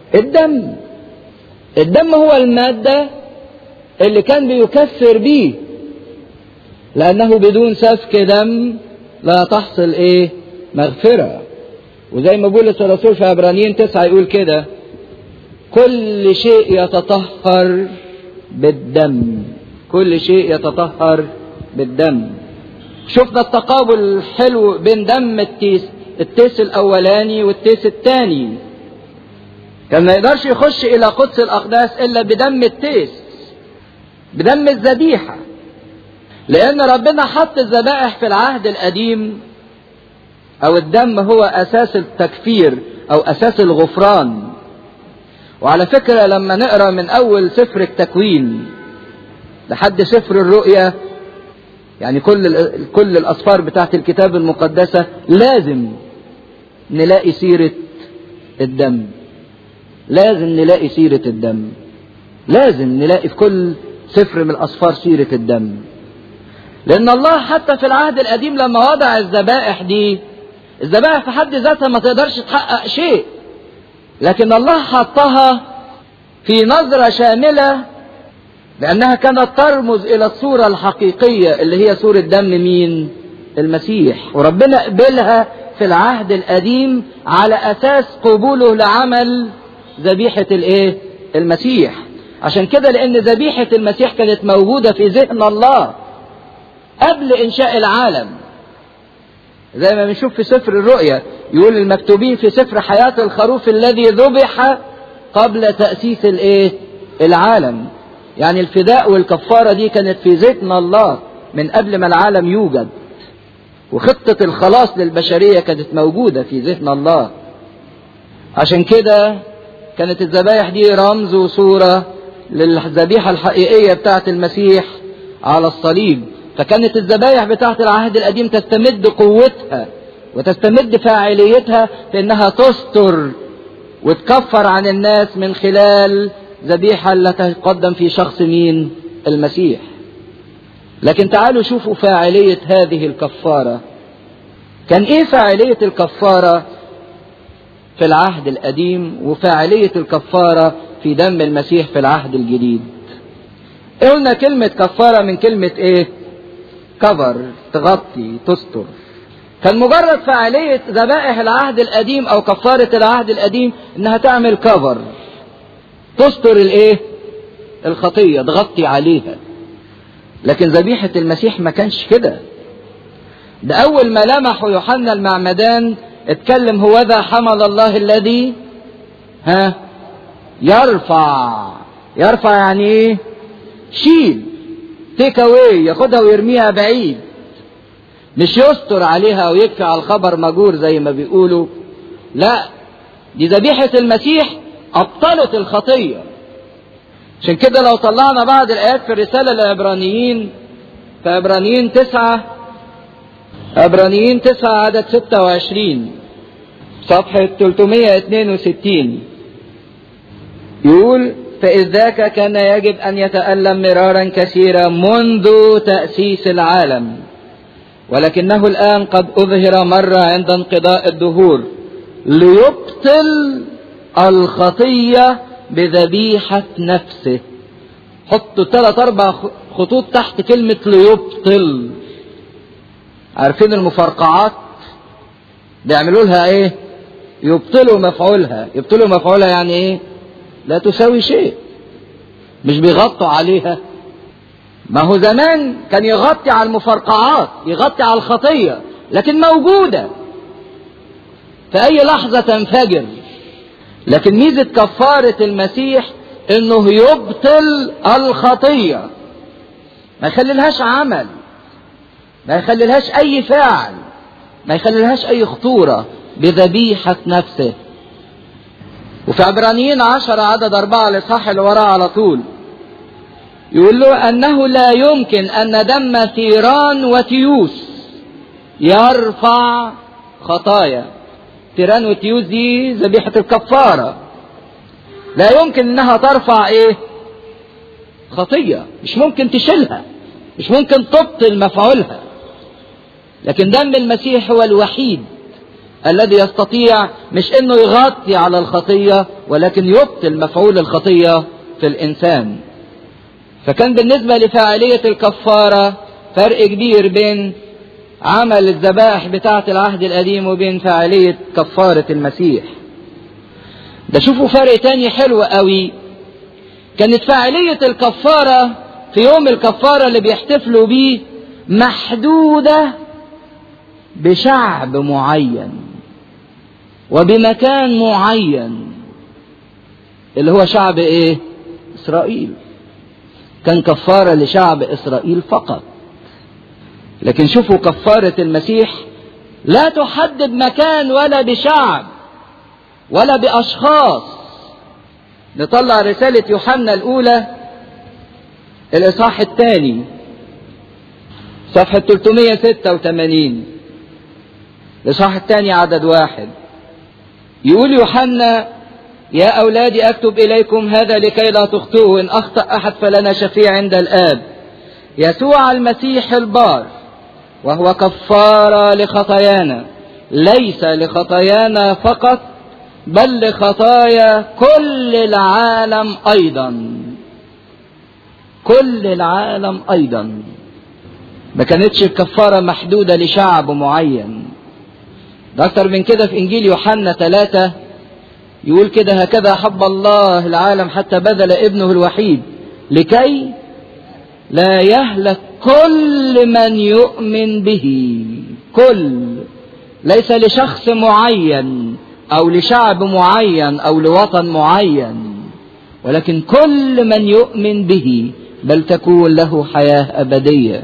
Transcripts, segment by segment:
الدم الدم هو المادة اللي كان بيكفر بيه لأنه بدون سفك دم لا تحصل إيه مغفرة وزي ما بولس الرسول في عبرانيين تسعة يقول كده كل شيء يتطهر بالدم كل شيء يتطهر بالدم شفنا التقابل الحلو بين دم التيس التيس الاولاني والتيس الثاني كان ما يقدرش يخش الى قدس الاقداس الا بدم التيس بدم الذبيحه لان ربنا حط الذبائح في العهد القديم او الدم هو اساس التكفير او اساس الغفران وعلى فكره لما نقرا من اول سفر التكوين لحد سفر الرؤيا يعني كل كل الاسفار بتاعت الكتاب المقدسه لازم نلاقي سيره الدم لازم نلاقي سيره الدم لازم نلاقي في كل سفر من الاسفار سيره الدم لان الله حتى في العهد القديم لما وضع الذبائح دي الذبائح في حد ذاتها ما تقدرش تحقق شيء لكن الله حطها في نظرة شاملة لأنها كانت ترمز إلى الصورة الحقيقية اللي هي صورة دم مين؟ المسيح وربنا قبلها في العهد القديم على أساس قبوله لعمل ذبيحة الإيه؟ المسيح عشان كده لأن ذبيحة المسيح كانت موجودة في ذهن الله قبل إنشاء العالم زي ما بنشوف في سفر الرؤيا يقول المكتوبين في سفر حياة الخروف الذي ذبح قبل تأسيس الايه العالم يعني الفداء والكفارة دي كانت في ذهن الله من قبل ما العالم يوجد وخطة الخلاص للبشرية كانت موجودة في ذهن الله عشان كده كانت الذبايح دي رمز وصورة للذبيحة الحقيقية بتاعة المسيح على الصليب فكانت الذبايح بتاعة العهد القديم تستمد قوتها وتستمد فاعليتها في انها تستر وتكفر عن الناس من خلال ذبيحة التي تقدم في شخص مين المسيح لكن تعالوا شوفوا فاعلية هذه الكفارة كان ايه فاعلية الكفارة في العهد القديم وفاعلية الكفارة في دم المسيح في العهد الجديد قلنا كلمة كفارة من كلمة ايه كفر تغطي تستر كان مجرد فعالية ذبائح العهد القديم أو كفارة العهد القديم إنها تعمل كفر تستر الإيه؟ الخطية تغطي عليها لكن ذبيحة المسيح ما كانش كده ده أول ما لمحوا يوحنا المعمدان اتكلم هو ذا حمل الله الذي ها يرفع يرفع يعني ايه شيل تيك اواي ياخدها ويرميها بعيد مش يستر عليها ويكفي على الخبر مجور زي ما بيقولوا لا دي ذبيحة المسيح أبطلت الخطية عشان كده لو طلعنا بعض الآيات في الرسالة للعبرانيين في عبرانيين تسعة عبرانيين تسعة عدد ستة وعشرين صفحة 362 يقول فإذ ذاك كان يجب أن يتألم مرارا كثيرا منذ تأسيس العالم ولكنه الآن قد أظهر مرة عند انقضاء الدهور ليبطل الخطية بذبيحة نفسه حطوا ثلاث أربع خطوط تحت كلمة ليبطل عارفين المفرقعات بيعملوا لها ايه يبطلوا مفعولها يبطلوا مفعولها يعني ايه لا تساوي شيء مش بيغطوا عليها ما هو زمان كان يغطي على المفرقعات يغطي على الخطية لكن موجودة في أي لحظة تنفجر لكن ميزة كفارة المسيح إنه يبطل الخطية ما يخليلهاش عمل ما يخليلهاش أي فاعل ما يخليلهاش أي خطورة بذبيحة نفسه وفي عبرانيين عشر عدد أربعة الإصحاح اللي وراه على طول يقول له أنه لا يمكن أن دم ثيران وتيوس يرفع خطايا ثيران وتيوس دي ذبيحة الكفارة لا يمكن أنها ترفع إيه خطية مش ممكن تشيلها مش ممكن تبطل مفعولها لكن دم المسيح هو الوحيد الذي يستطيع مش انه يغطي على الخطية ولكن يبطل مفعول الخطية في الانسان فكان بالنسبة لفاعلية الكفارة فرق كبير بين عمل الذبائح بتاعة العهد القديم وبين فاعلية كفارة المسيح ده شوفوا فرق تاني حلو قوي كانت فاعلية الكفارة في يوم الكفارة اللي بيحتفلوا بيه محدودة بشعب معين وبمكان معين اللي هو شعب ايه اسرائيل كان كفارة لشعب اسرائيل فقط لكن شوفوا كفارة المسيح لا تحدد مكان ولا بشعب ولا باشخاص نطلع رسالة يوحنا الاولى الاصحاح الثاني صفحة 386 الاصحاح الثاني عدد واحد يقول يوحنا يا أولادي أكتب إليكم هذا لكي لا تخطئوا إن أخطأ أحد فلنا شفيع عند الآب يسوع المسيح البار وهو كفارة لخطايانا ليس لخطايانا فقط بل لخطايا كل العالم أيضا كل العالم أيضا ما كانتش الكفارة محدودة لشعب معين ده أكتر من كده في إنجيل يوحنا ثلاثة يقول كده هكذا حب الله العالم حتى بذل ابنه الوحيد لكي لا يهلك كل من يؤمن به كل ليس لشخص معين او لشعب معين او لوطن معين ولكن كل من يؤمن به بل تكون له حياه ابديه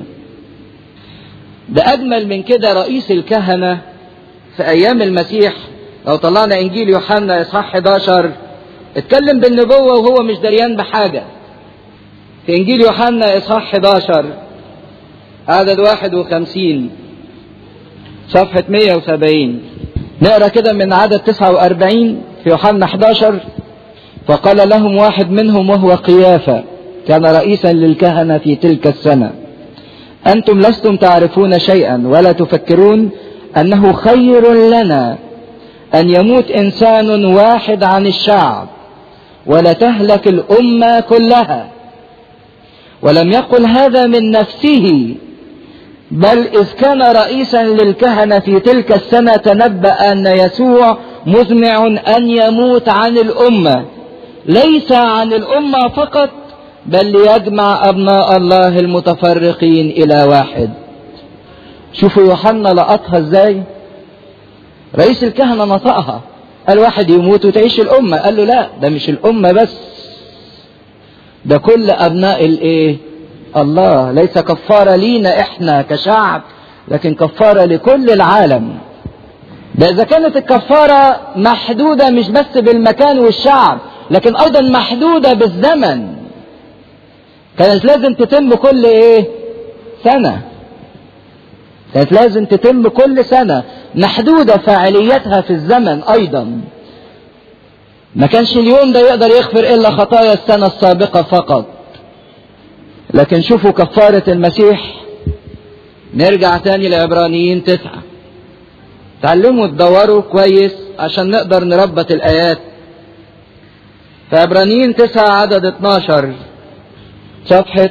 ده اجمل من كده رئيس الكهنه في ايام المسيح لو طلعنا انجيل يوحنا اصحاح 11 اتكلم بالنبوه وهو مش دريان بحاجه في انجيل يوحنا اصحاح 11 عدد 51 صفحه 170 نقرا كده من عدد 49 في يوحنا 11 فقال لهم واحد منهم وهو قيافه كان رئيسا للكهنه في تلك السنه انتم لستم تعرفون شيئا ولا تفكرون انه خير لنا أن يموت إنسان واحد عن الشعب ولا تهلك الأمة كلها ولم يقل هذا من نفسه بل إذ كان رئيسا للكهنة في تلك السنة تنبأ أن يسوع مزمع أن يموت عن الأمة ليس عن الأمة فقط بل ليجمع أبناء الله المتفرقين إلى واحد شوفوا يوحنا لقطها ازاي رئيس الكهنة نطقها قال واحد يموت وتعيش الأمة قال له لا ده مش الأمة بس ده كل أبناء الإيه الله ليس كفارة لينا إحنا كشعب لكن كفارة لكل العالم ده إذا كانت الكفارة محدودة مش بس بالمكان والشعب لكن أيضا محدودة بالزمن كانت لازم تتم كل إيه سنة كانت لازم تتم كل سنة محدودة فاعليتها في الزمن أيضا ما كانش اليوم ده يقدر يغفر إلا خطايا السنة السابقة فقط لكن شوفوا كفارة المسيح نرجع تاني لعبرانيين تسعة تعلموا تدوروا كويس عشان نقدر نربط الآيات في عبرانيين تسعة عدد 12 صفحة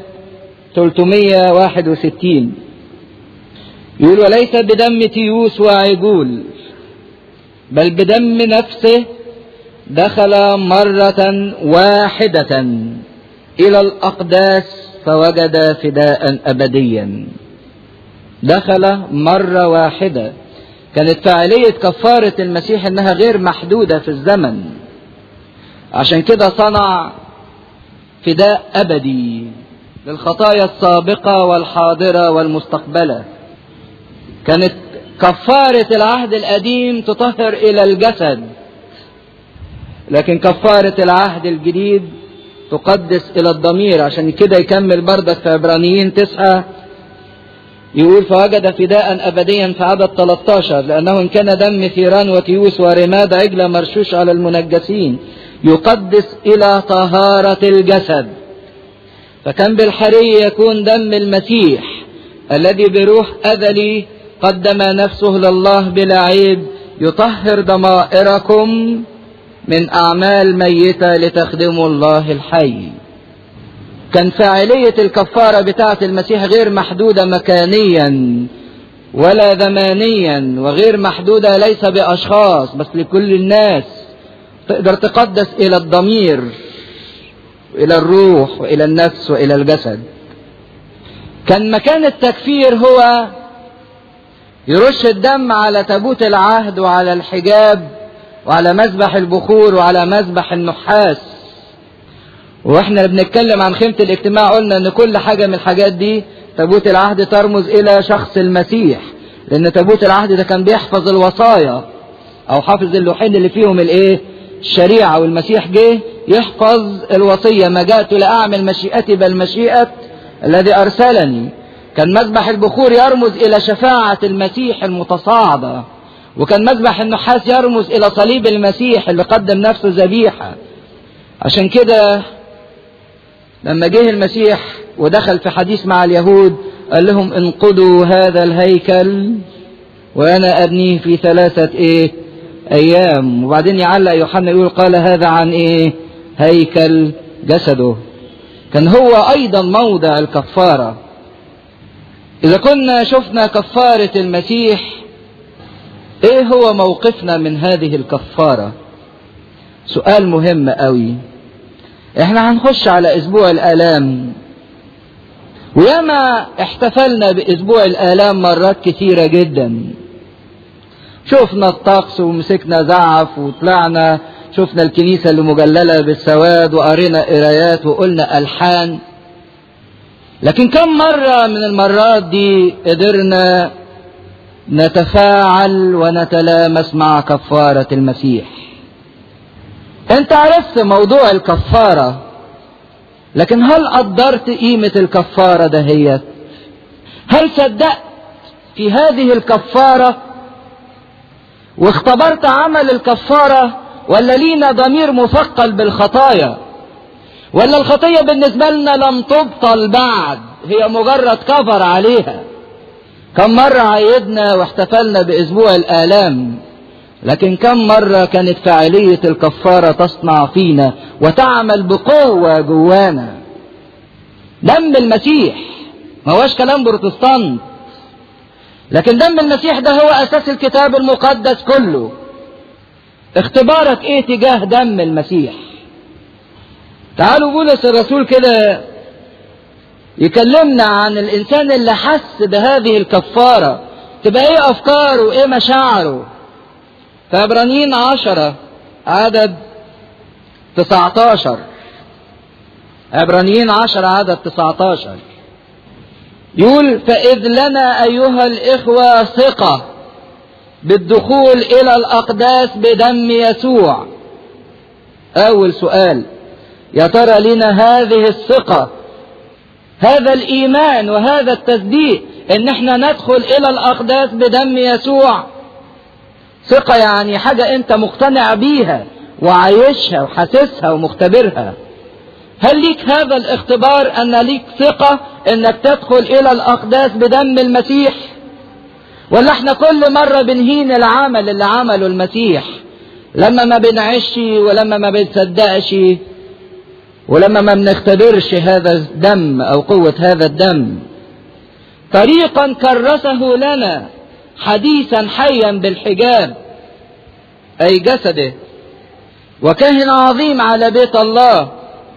361 يقول وليس بدم تيوس وعجول بل بدم نفسه دخل مرة واحدة إلى الأقداس فوجد فداء أبديا دخل مرة واحدة كانت فاعلية كفارة المسيح إنها غير محدودة في الزمن عشان كده صنع فداء أبدي للخطايا السابقة والحاضرة والمستقبلة كانت كفارة العهد القديم تطهر إلى الجسد لكن كفارة العهد الجديد تقدس إلى الضمير عشان كده يكمل بردك في عبرانيين تسعة يقول فوجد فداء أبديا في عدد 13 لأنه إن كان دم ثيران وتيوس ورماد عجلة مرشوش على المنجسين يقدس إلى طهارة الجسد فكان بالحري يكون دم المسيح الذي بروح أذلي قدم نفسه لله بلا عيب يطهر ضمائركم من أعمال ميتة لتخدموا الله الحي كان فاعلية الكفارة بتاعة المسيح غير محدودة مكانيا ولا زمانيا وغير محدودة ليس بأشخاص بس لكل الناس تقدر تقدس إلى الضمير وإلى الروح وإلى النفس وإلى الجسد كان مكان التكفير هو يرش الدم على تابوت العهد وعلى الحجاب وعلى مذبح البخور وعلى مذبح النحاس واحنا بنتكلم عن خيمة الاجتماع قلنا ان كل حاجة من الحاجات دي تابوت العهد ترمز الى شخص المسيح لان تابوت العهد ده كان بيحفظ الوصايا او حافظ اللوحين اللي فيهم الايه الشريعة والمسيح جه يحفظ الوصية ما جاءت لأعمل مشيئتي بل مشيئة الذي أرسلني كان مذبح البخور يرمز إلى شفاعة المسيح المتصاعدة وكان مذبح النحاس يرمز إلى صليب المسيح اللي قدم نفسه ذبيحة عشان كده لما جه المسيح ودخل في حديث مع اليهود قال لهم انقضوا هذا الهيكل وأنا أبنيه في ثلاثة إيه أيام وبعدين يعلق يوحنا يقول قال هذا عن إيه هيكل جسده كان هو أيضا موضع الكفارة إذا كنا شفنا كفارة المسيح إيه هو موقفنا من هذه الكفارة سؤال مهم قوي احنا هنخش على اسبوع الالام وياما احتفلنا باسبوع الالام مرات كثيرة جدا شفنا الطقس ومسكنا زعف وطلعنا شفنا الكنيسة اللي مجللة بالسواد وقرينا قرايات وقلنا ألحان لكن كم مرة من المرات دي قدرنا نتفاعل ونتلامس مع كفارة المسيح انت عرفت موضوع الكفارة لكن هل قدرت قيمة الكفارة دهيت هل صدقت في هذه الكفارة واختبرت عمل الكفارة ولا لينا ضمير مثقل بالخطايا ولا الخطية بالنسبة لنا لم تبطل بعد هي مجرد كفر عليها كم مرة عيدنا واحتفلنا بأسبوع الآلام لكن كم مرة كانت فاعلية الكفارة تصنع فينا وتعمل بقوة جوانا دم المسيح ما هوش كلام بروتستانت لكن دم المسيح ده هو أساس الكتاب المقدس كله اختبارك ايه تجاه دم المسيح تعالوا بولس الرسول كده يكلمنا عن الانسان اللي حس بهذه الكفارة تبقى ايه افكاره وايه مشاعره فعبرانيين عشرة عدد تسعتاشر عبرانيين عشرة عدد تسعتاشر يقول فإذ لنا أيها الإخوة ثقة بالدخول إلى الأقداس بدم يسوع أول سؤال يا ترى لنا هذه الثقة هذا الإيمان وهذا التصديق إن احنا ندخل إلى الأقداس بدم يسوع ثقة يعني حاجة أنت مقتنع بيها وعايشها وحاسسها ومختبرها هل ليك هذا الاختبار أن ليك ثقة أنك تدخل إلى الأقداس بدم المسيح ولا احنا كل مرة بنهين العمل اللي عمله المسيح لما ما بنعيش ولما ما بنصدقش ولما ما بنختبرش هذا الدم أو قوة هذا الدم طريقا كرسه لنا حديثا حيا بالحجاب أي جسده وكاهن عظيم على بيت الله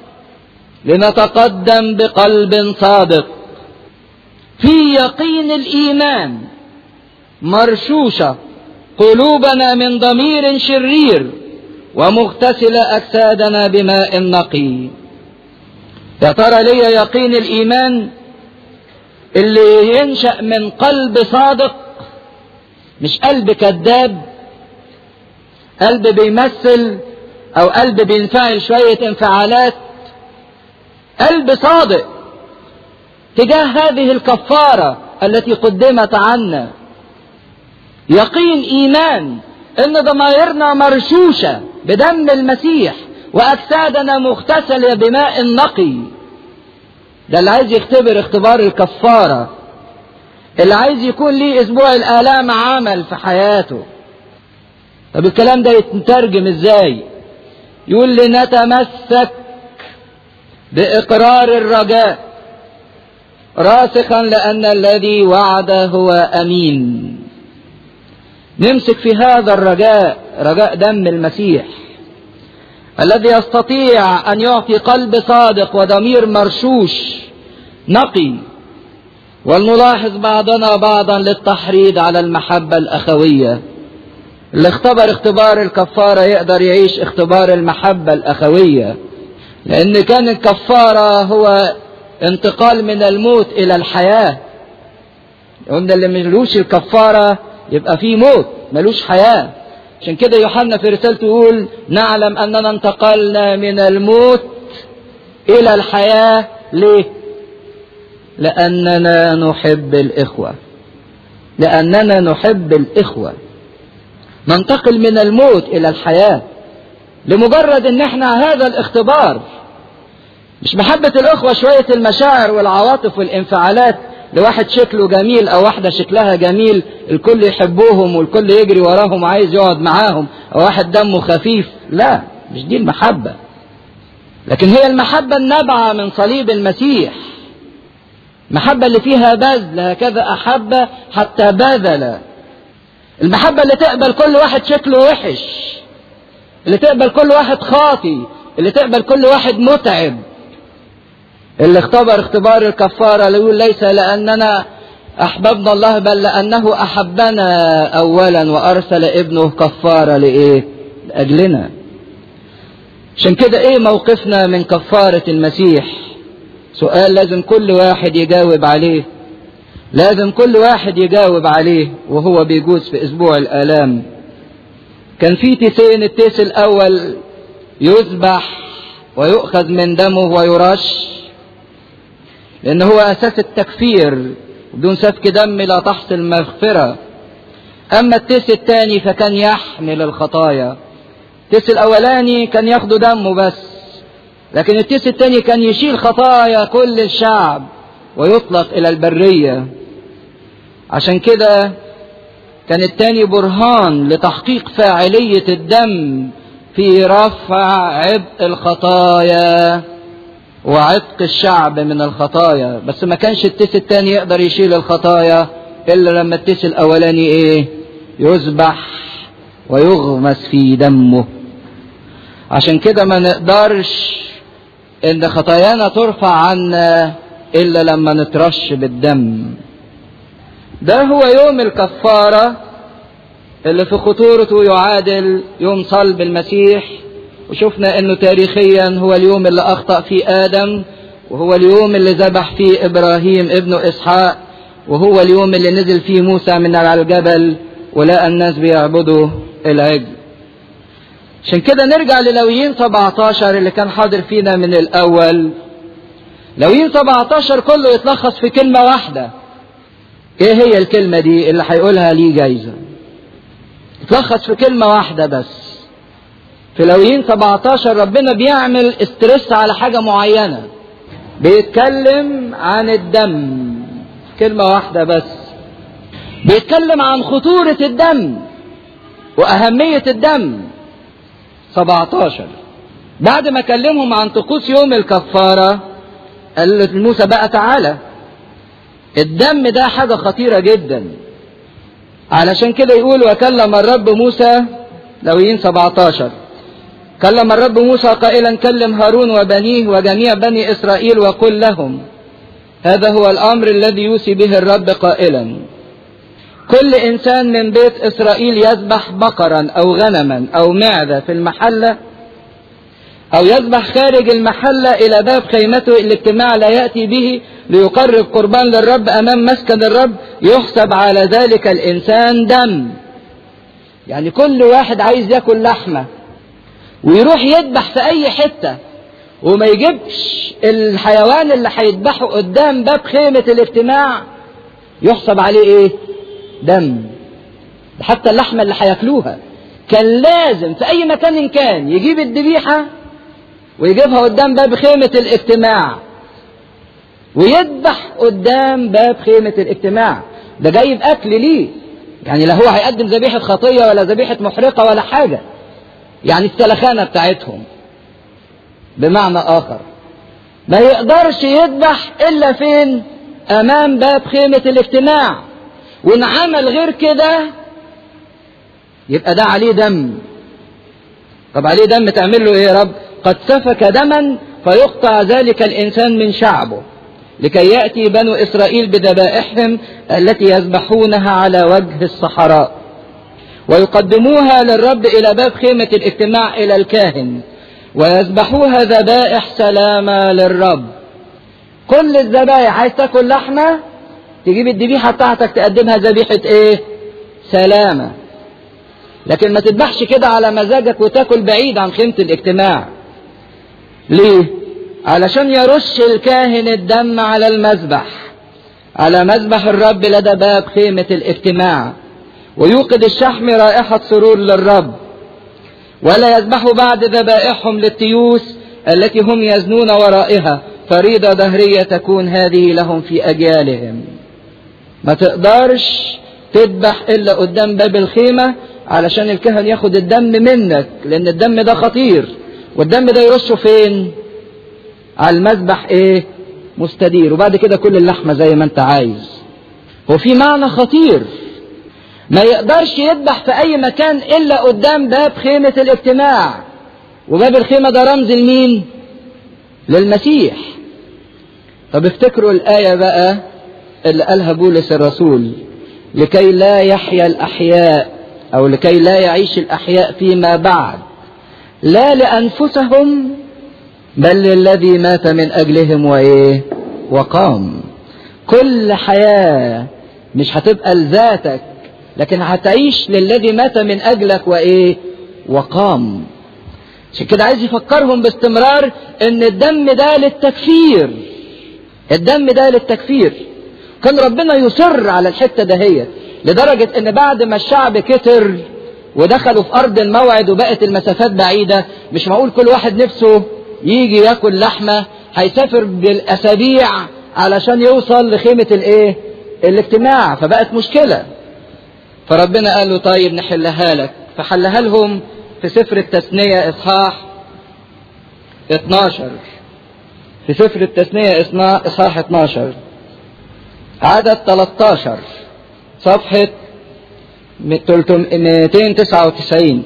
لنتقدم بقلب صادق في يقين الإيمان مرشوشة قلوبنا من ضمير شرير ومغتسل أجسادنا بماء نقي يا ترى لي يقين الإيمان اللي ينشأ من قلب صادق مش قلب كذاب قلب بيمثل او قلب بينفعل شوية انفعالات قلب صادق تجاه هذه الكفارة التي قدمت عنا يقين ايمان ان ضمائرنا مرشوشة بدم المسيح واجسادنا مغتسلة بماء نقي ده اللي عايز يختبر اختبار الكفاره اللي عايز يكون ليه اسبوع الالام عمل في حياته طب الكلام ده يترجم ازاي يقول لنتمسك باقرار الرجاء راسخا لان الذي وعد هو امين نمسك في هذا الرجاء رجاء دم المسيح الذي يستطيع ان يعطي قلب صادق وضمير مرشوش نقي ولنلاحظ بعضنا بعضا للتحريض على المحبه الاخويه اللي اختبر اختبار الكفاره يقدر يعيش اختبار المحبه الاخويه لان كان الكفاره هو انتقال من الموت الى الحياه قلنا اللي ملوش الكفاره يبقى فيه موت ملوش حياه عشان كده يوحنا في رسالته يقول نعلم اننا انتقلنا من الموت الى الحياه ليه لاننا نحب الاخوه لاننا نحب الاخوه ننتقل من الموت الى الحياه لمجرد ان احنا هذا الاختبار مش محبة الأخوة شوية المشاعر والعواطف والانفعالات لواحد شكله جميل أو واحدة شكلها جميل الكل يحبوهم والكل يجري وراهم وعايز يقعد معاهم أو واحد دمه خفيف لا مش دي المحبة لكن هي المحبة النابعة من صليب المسيح المحبة اللي فيها بذل هكذا أحب حتى بذل المحبة اللي تقبل كل واحد شكله وحش اللي تقبل كل واحد خاطي اللي تقبل كل واحد متعب اللي اختبر اختبار الكفارة اللي يقول ليس لأننا أحببنا الله بل لأنه أحبنا أولا وأرسل ابنه كفارة لإيه؟ لأجلنا. عشان كده إيه موقفنا من كفارة المسيح؟ سؤال لازم كل واحد يجاوب عليه. لازم كل واحد يجاوب عليه وهو بيجوز في أسبوع الآلام. كان في تيسين التيس الأول يذبح ويؤخذ من دمه ويرش لأن هو أساس التكفير بدون سفك دم لا تحصل مغفرة أما التيس الثاني فكان يحمل الخطايا التيس الأولاني كان ياخدوا دمه بس لكن التيس الثاني كان يشيل خطايا كل الشعب ويطلق إلى البرية عشان كده كان الثاني برهان لتحقيق فاعلية الدم في رفع عبء الخطايا وعتق الشعب من الخطايا بس ما كانش التيس التاني يقدر يشيل الخطايا الا لما التيس الاولاني ايه يذبح ويغمس في دمه عشان كده ما نقدرش ان خطايانا ترفع عنا الا لما نترش بالدم ده هو يوم الكفاره اللي في خطورته يعادل يوم صلب المسيح وشفنا انه تاريخيا هو اليوم اللي اخطا فيه ادم وهو اليوم اللي ذبح فيه ابراهيم ابنه اسحاق وهو اليوم اللي نزل فيه موسى من على الجبل ولقى الناس بيعبدوا العجل عشان كده نرجع للويين 17 اللي كان حاضر فينا من الاول لويين 17 كله يتلخص في كلمه واحده ايه هي الكلمه دي اللي هيقولها ليه جايزه يتلخص في كلمه واحده بس في لويين 17 ربنا بيعمل استرس على حاجة معينة بيتكلم عن الدم كلمة واحدة بس بيتكلم عن خطورة الدم وأهمية الدم 17 بعد ما كلمهم عن طقوس يوم الكفارة قال لموسى بقى تعالى الدم ده حاجة خطيرة جدا علشان كده يقول وكلم الرب موسى لويين 17 كلم الرب موسى قائلا كلم هارون وبنيه وجميع بني اسرائيل وقل لهم هذا هو الامر الذي يوصي به الرب قائلا كل انسان من بيت اسرائيل يذبح بقرا او غنما او معده في المحله او يذبح خارج المحله الى باب خيمته الاجتماع لا ياتي به ليقرب قربان للرب امام مسكن الرب يحسب على ذلك الانسان دم يعني كل واحد عايز ياكل لحمه ويروح يذبح في اي حته وما يجيبش الحيوان اللي هيذبحه قدام باب خيمه الاجتماع يحسب عليه ايه دم حتى اللحمه اللي هياكلوها كان لازم في اي مكان كان يجيب الذبيحه ويجيبها قدام باب خيمه الاجتماع ويذبح قدام باب خيمه الاجتماع ده جايب اكل ليه يعني لا هو هيقدم ذبيحة خطية ولا ذبيحة محرقة ولا حاجة يعني السلخانة بتاعتهم بمعنى آخر ما يقدرش يذبح إلا فين أمام باب خيمة الاجتماع وإن عمل غير كده يبقى ده عليه دم طب عليه دم تعمل له إيه يا رب قد سفك دما فيقطع ذلك الإنسان من شعبه لكي يأتي بنو إسرائيل بذبائحهم التي يذبحونها على وجه الصحراء ويقدموها للرب إلى باب خيمة الاجتماع إلى الكاهن ويذبحوها ذبائح سلامة للرب كل الذبائح عايز تاكل لحمة تجيب الذبيحة بتاعتك تقدمها ذبيحة ايه سلامة لكن ما تذبحش كده على مزاجك وتاكل بعيد عن خيمة الاجتماع ليه علشان يرش الكاهن الدم على المذبح على مذبح الرب لدى باب خيمة الاجتماع ويوقد الشحم رائحة سرور للرب ولا يذبحوا بعد ذبائحهم للتيوس التي هم يزنون ورائها فريضة دهرية تكون هذه لهم في أجيالهم ما تقدرش تذبح إلا قدام باب الخيمة علشان الكهن ياخد الدم منك لأن الدم ده خطير والدم ده يرشه فين على المذبح ايه مستدير وبعد كده كل اللحمة زي ما انت عايز هو في معنى خطير ما يقدرش يذبح في اي مكان الا قدام باب خيمة الاجتماع وباب الخيمة ده رمز لمين للمسيح طب افتكروا الآية بقى اللي قالها بولس الرسول لكي لا يحيا الأحياء أو لكي لا يعيش الأحياء فيما بعد لا لأنفسهم بل للذي مات من أجلهم وإيه وقام كل حياة مش هتبقى لذاتك لكن هتعيش للذي مات من أجلك وإيه وقام عشان كده عايز يفكرهم باستمرار ان الدم ده للتكفير الدم ده للتكفير كان ربنا يصر على الحته دهيت لدرجه ان بعد ما الشعب كتر ودخلوا في ارض الموعد وبقت المسافات بعيده مش معقول كل واحد نفسه يجي ياكل لحمه هيسافر بالاسابيع علشان يوصل لخيمه الايه الاجتماع فبقت مشكله فربنا قال له طيب نحلها لك فحلها لهم في سفر التثنية إصحاح 12 في سفر التثنية إصحاح 12 عدد 13 صفحة 299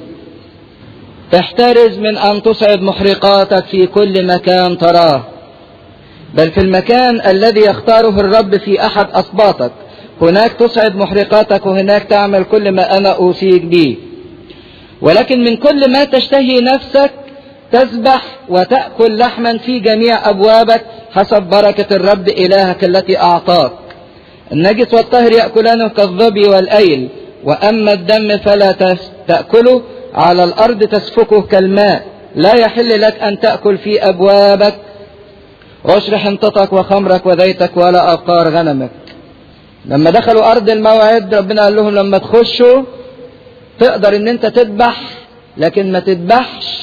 احترز من أن تصعد محرقاتك في كل مكان تراه بل في المكان الذي يختاره الرب في أحد أسباطك هناك تصعد محرقاتك وهناك تعمل كل ما أنا أوصيك به ولكن من كل ما تشتهي نفسك تذبح وتأكل لحما في جميع أبوابك حسب بركة الرب إلهك التي أعطاك النجس والطهر يأكلانه كالظبي والأيل وأما الدم فلا تأكله على الأرض تسفكه كالماء لا يحل لك أن تأكل في أبوابك عشر حنطتك وخمرك وزيتك ولا أبقار غنمك لما دخلوا أرض الموعد ربنا قال لهم لما تخشوا تقدر ان انت تذبح لكن ما تذبحش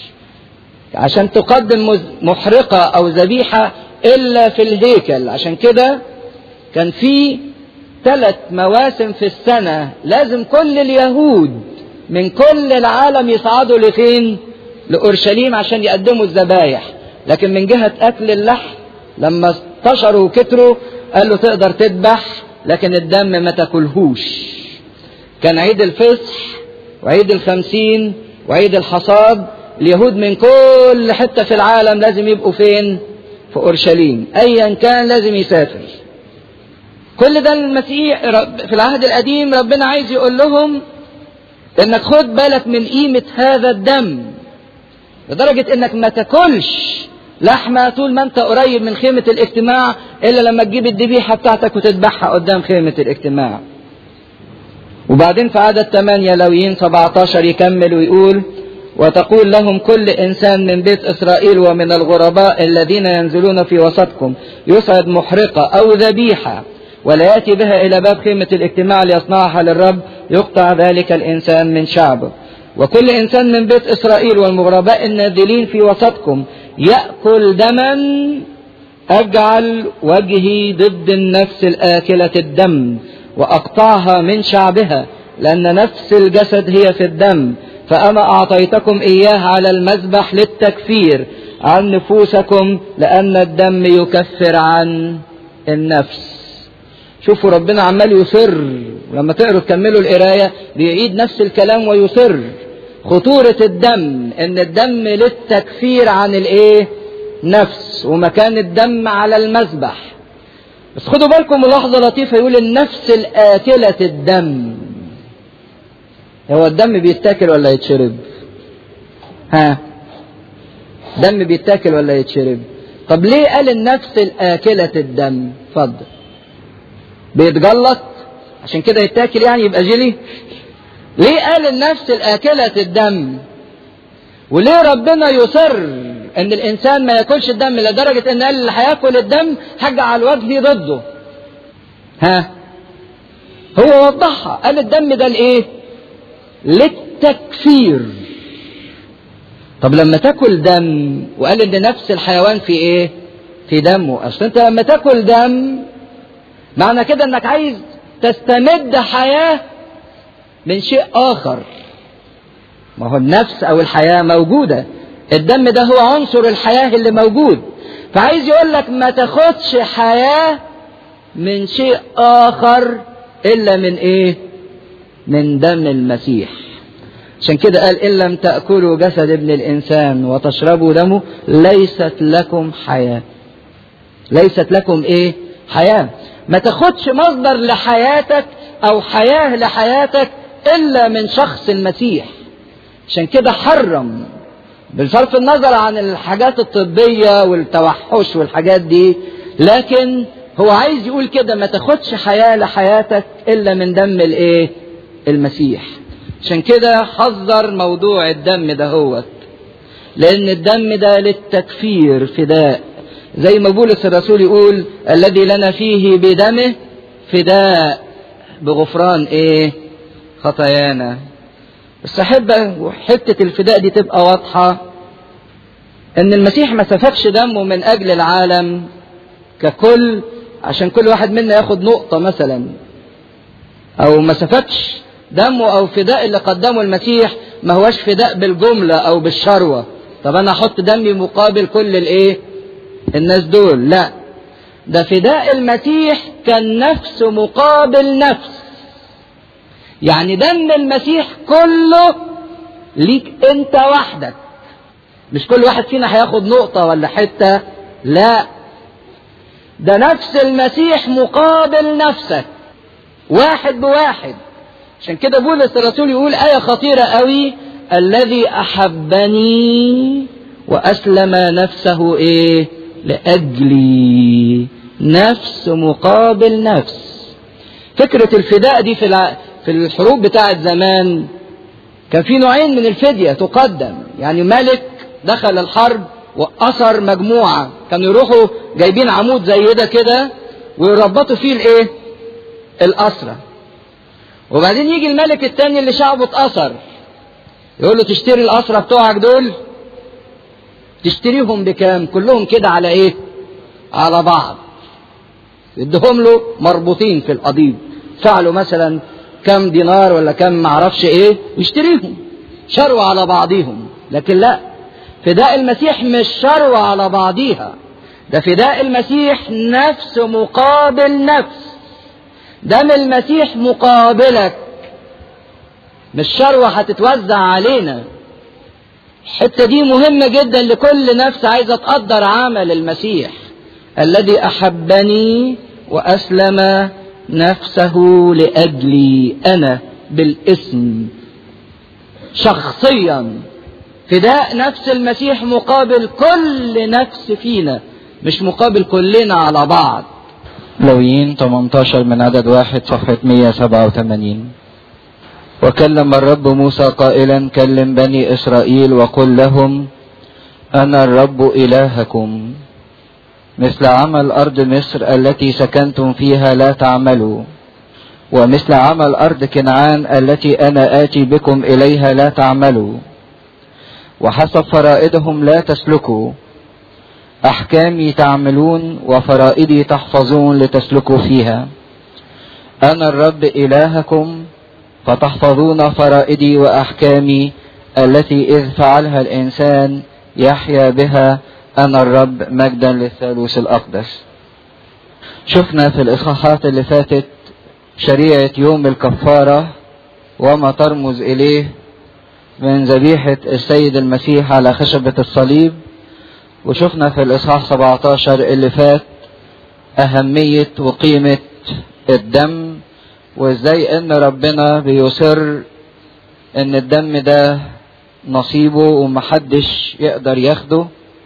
عشان تقدم محرقة او ذبيحة الا في الهيكل عشان كده كان في ثلاث مواسم في السنة لازم كل اليهود من كل العالم يصعدوا لفين لأورشليم عشان يقدموا الذبايح لكن من جهة أكل اللحم لما انتشروا وكتروا قال له تقدر تذبح لكن الدم ما تاكلهوش كان عيد الفصح وعيد الخمسين وعيد الحصاد اليهود من كل حتة في العالم لازم يبقوا فين في أورشليم أيا كان لازم يسافر كل ده المسيح في العهد القديم ربنا عايز يقول لهم انك خد بالك من قيمة هذا الدم لدرجة انك ما تاكلش لحمة طول ما انت قريب من خيمة الاجتماع الا لما تجيب الذبيحة بتاعتك وتذبحها قدام خيمة الاجتماع وبعدين في عدد 8 لويين 17 يكمل ويقول وتقول لهم كل إنسان من بيت إسرائيل ومن الغرباء الذين ينزلون في وسطكم يصعد محرقة أو ذبيحة ولا يأتي بها إلى باب خيمة الاجتماع ليصنعها للرب يقطع ذلك الإنسان من شعبه وكل إنسان من بيت إسرائيل والمغرباء النازلين في وسطكم يأكل دما أجعل وجهي ضد النفس الآكلة الدم وأقطعها من شعبها لأن نفس الجسد هي في الدم فأما أعطيتكم إياه على المذبح للتكفير عن نفوسكم لأن الدم يكفر عن النفس شوفوا ربنا عمال يصر ولما تقروا تكملوا القراية بيعيد نفس الكلام ويصر خطورة الدم ان الدم للتكفير عن الايه نفس ومكان الدم على المذبح بس خدوا بالكم ملاحظة لطيفة يقول النفس الآكلة الدم هو الدم بيتاكل ولا يتشرب ها دم بيتاكل ولا يتشرب طب ليه قال النفس الآكلة الدم اتفضل بيتجلط عشان كده يتاكل يعني يبقى جيلي ليه قال النفس الآكلة الدم وليه ربنا يصر ان الانسان ما ياكلش الدم لدرجة ان قال اللي هياكل الدم هجعل وجهي ضده ها هو وضحها قال الدم ده لايه للتكفير طب لما تاكل دم وقال ان نفس الحيوان في ايه في دمه اصل انت لما تاكل دم معنى كده انك عايز تستمد حياة من شيء اخر ما هو النفس او الحياة موجودة الدم ده هو عنصر الحياة اللي موجود فعايز يقول لك ما تاخدش حياة من شيء اخر الا من ايه من دم المسيح عشان كده قال ان لم تاكلوا جسد ابن الانسان وتشربوا دمه ليست لكم حياه ليست لكم ايه حياه ما تاخدش مصدر لحياتك او حياه لحياتك الا من شخص المسيح عشان كده حرم بصرف النظر عن الحاجات الطبيه والتوحش والحاجات دي لكن هو عايز يقول كده ما تاخدش حياه لحياتك الا من دم الايه المسيح عشان كده حذر موضوع الدم ده هو لان الدم ده للتكفير فداء زي ما بولس الرسول يقول الذي لنا فيه بدمه فداء بغفران ايه خطايانا بس احب حته الفداء دي تبقى واضحه ان المسيح ما سفكش دمه من اجل العالم ككل عشان كل واحد منا ياخد نقطه مثلا او ما سفكش دمه او فداء اللي قدمه المسيح ما هوش فداء بالجمله او بالشروه طب انا احط دمي مقابل كل الايه الناس دول لا ده فداء المسيح كان نفس مقابل نفس يعني دم المسيح كله ليك انت وحدك مش كل واحد فينا هياخد نقطة ولا حتة لا ده نفس المسيح مقابل نفسك واحد بواحد عشان كده بولس الرسول يقول آية خطيرة قوي الذي أحبني وأسلم نفسه إيه لأجلي نفس مقابل نفس فكرة الفداء دي في الع... في الحروب بتاعت زمان كان في نوعين من الفدية تقدم يعني ملك دخل الحرب وأسر مجموعة كانوا يروحوا جايبين عمود زي ده كده ويربطوا فيه الايه الأسرة وبعدين يجي الملك التاني اللي شعبه اتأثر يقول له تشتري الأسرة بتوعك دول تشتريهم بكام كلهم كده على ايه على بعض يديهم له مربوطين في القضيب فعلوا مثلا كم دينار ولا كم معرفش ايه ويشتريهم شروة على بعضيهم لكن لا فداء المسيح مش شروة على بعضيها ده فداء المسيح نفس مقابل نفس دم المسيح مقابلك مش شروة هتتوزع علينا الحتة دي مهمة جدا لكل نفس عايزة تقدر عمل المسيح الذي أحبني وأسلم نفسه لأجلي أنا بالاسم شخصيا فداء نفس المسيح مقابل كل نفس فينا مش مقابل كلنا على بعض لويين 18 من عدد واحد صفحة 187 وكلم الرب موسى قائلا كلم بني إسرائيل وقل لهم أنا الرب إلهكم مثل عمل أرض مصر التي سكنتم فيها لا تعملوا ومثل عمل أرض كنعان التي أنا آتي بكم إليها لا تعملوا وحسب فرائدهم لا تسلكوا أحكامي تعملون وفرائدي تحفظون لتسلكوا فيها أنا الرب إلهكم فتحفظون فرائدي وأحكامي التي إذ فعلها الإنسان يحيا بها أنا الرب مجدا للثالوث الأقدس شفنا في الإصحاحات اللي فاتت شريعة يوم الكفارة وما ترمز إليه من ذبيحة السيد المسيح على خشبة الصليب وشفنا في الإصحاح 17 اللي فات أهمية وقيمة الدم وإزاي إن ربنا بيصر إن الدم ده نصيبه ومحدش يقدر ياخده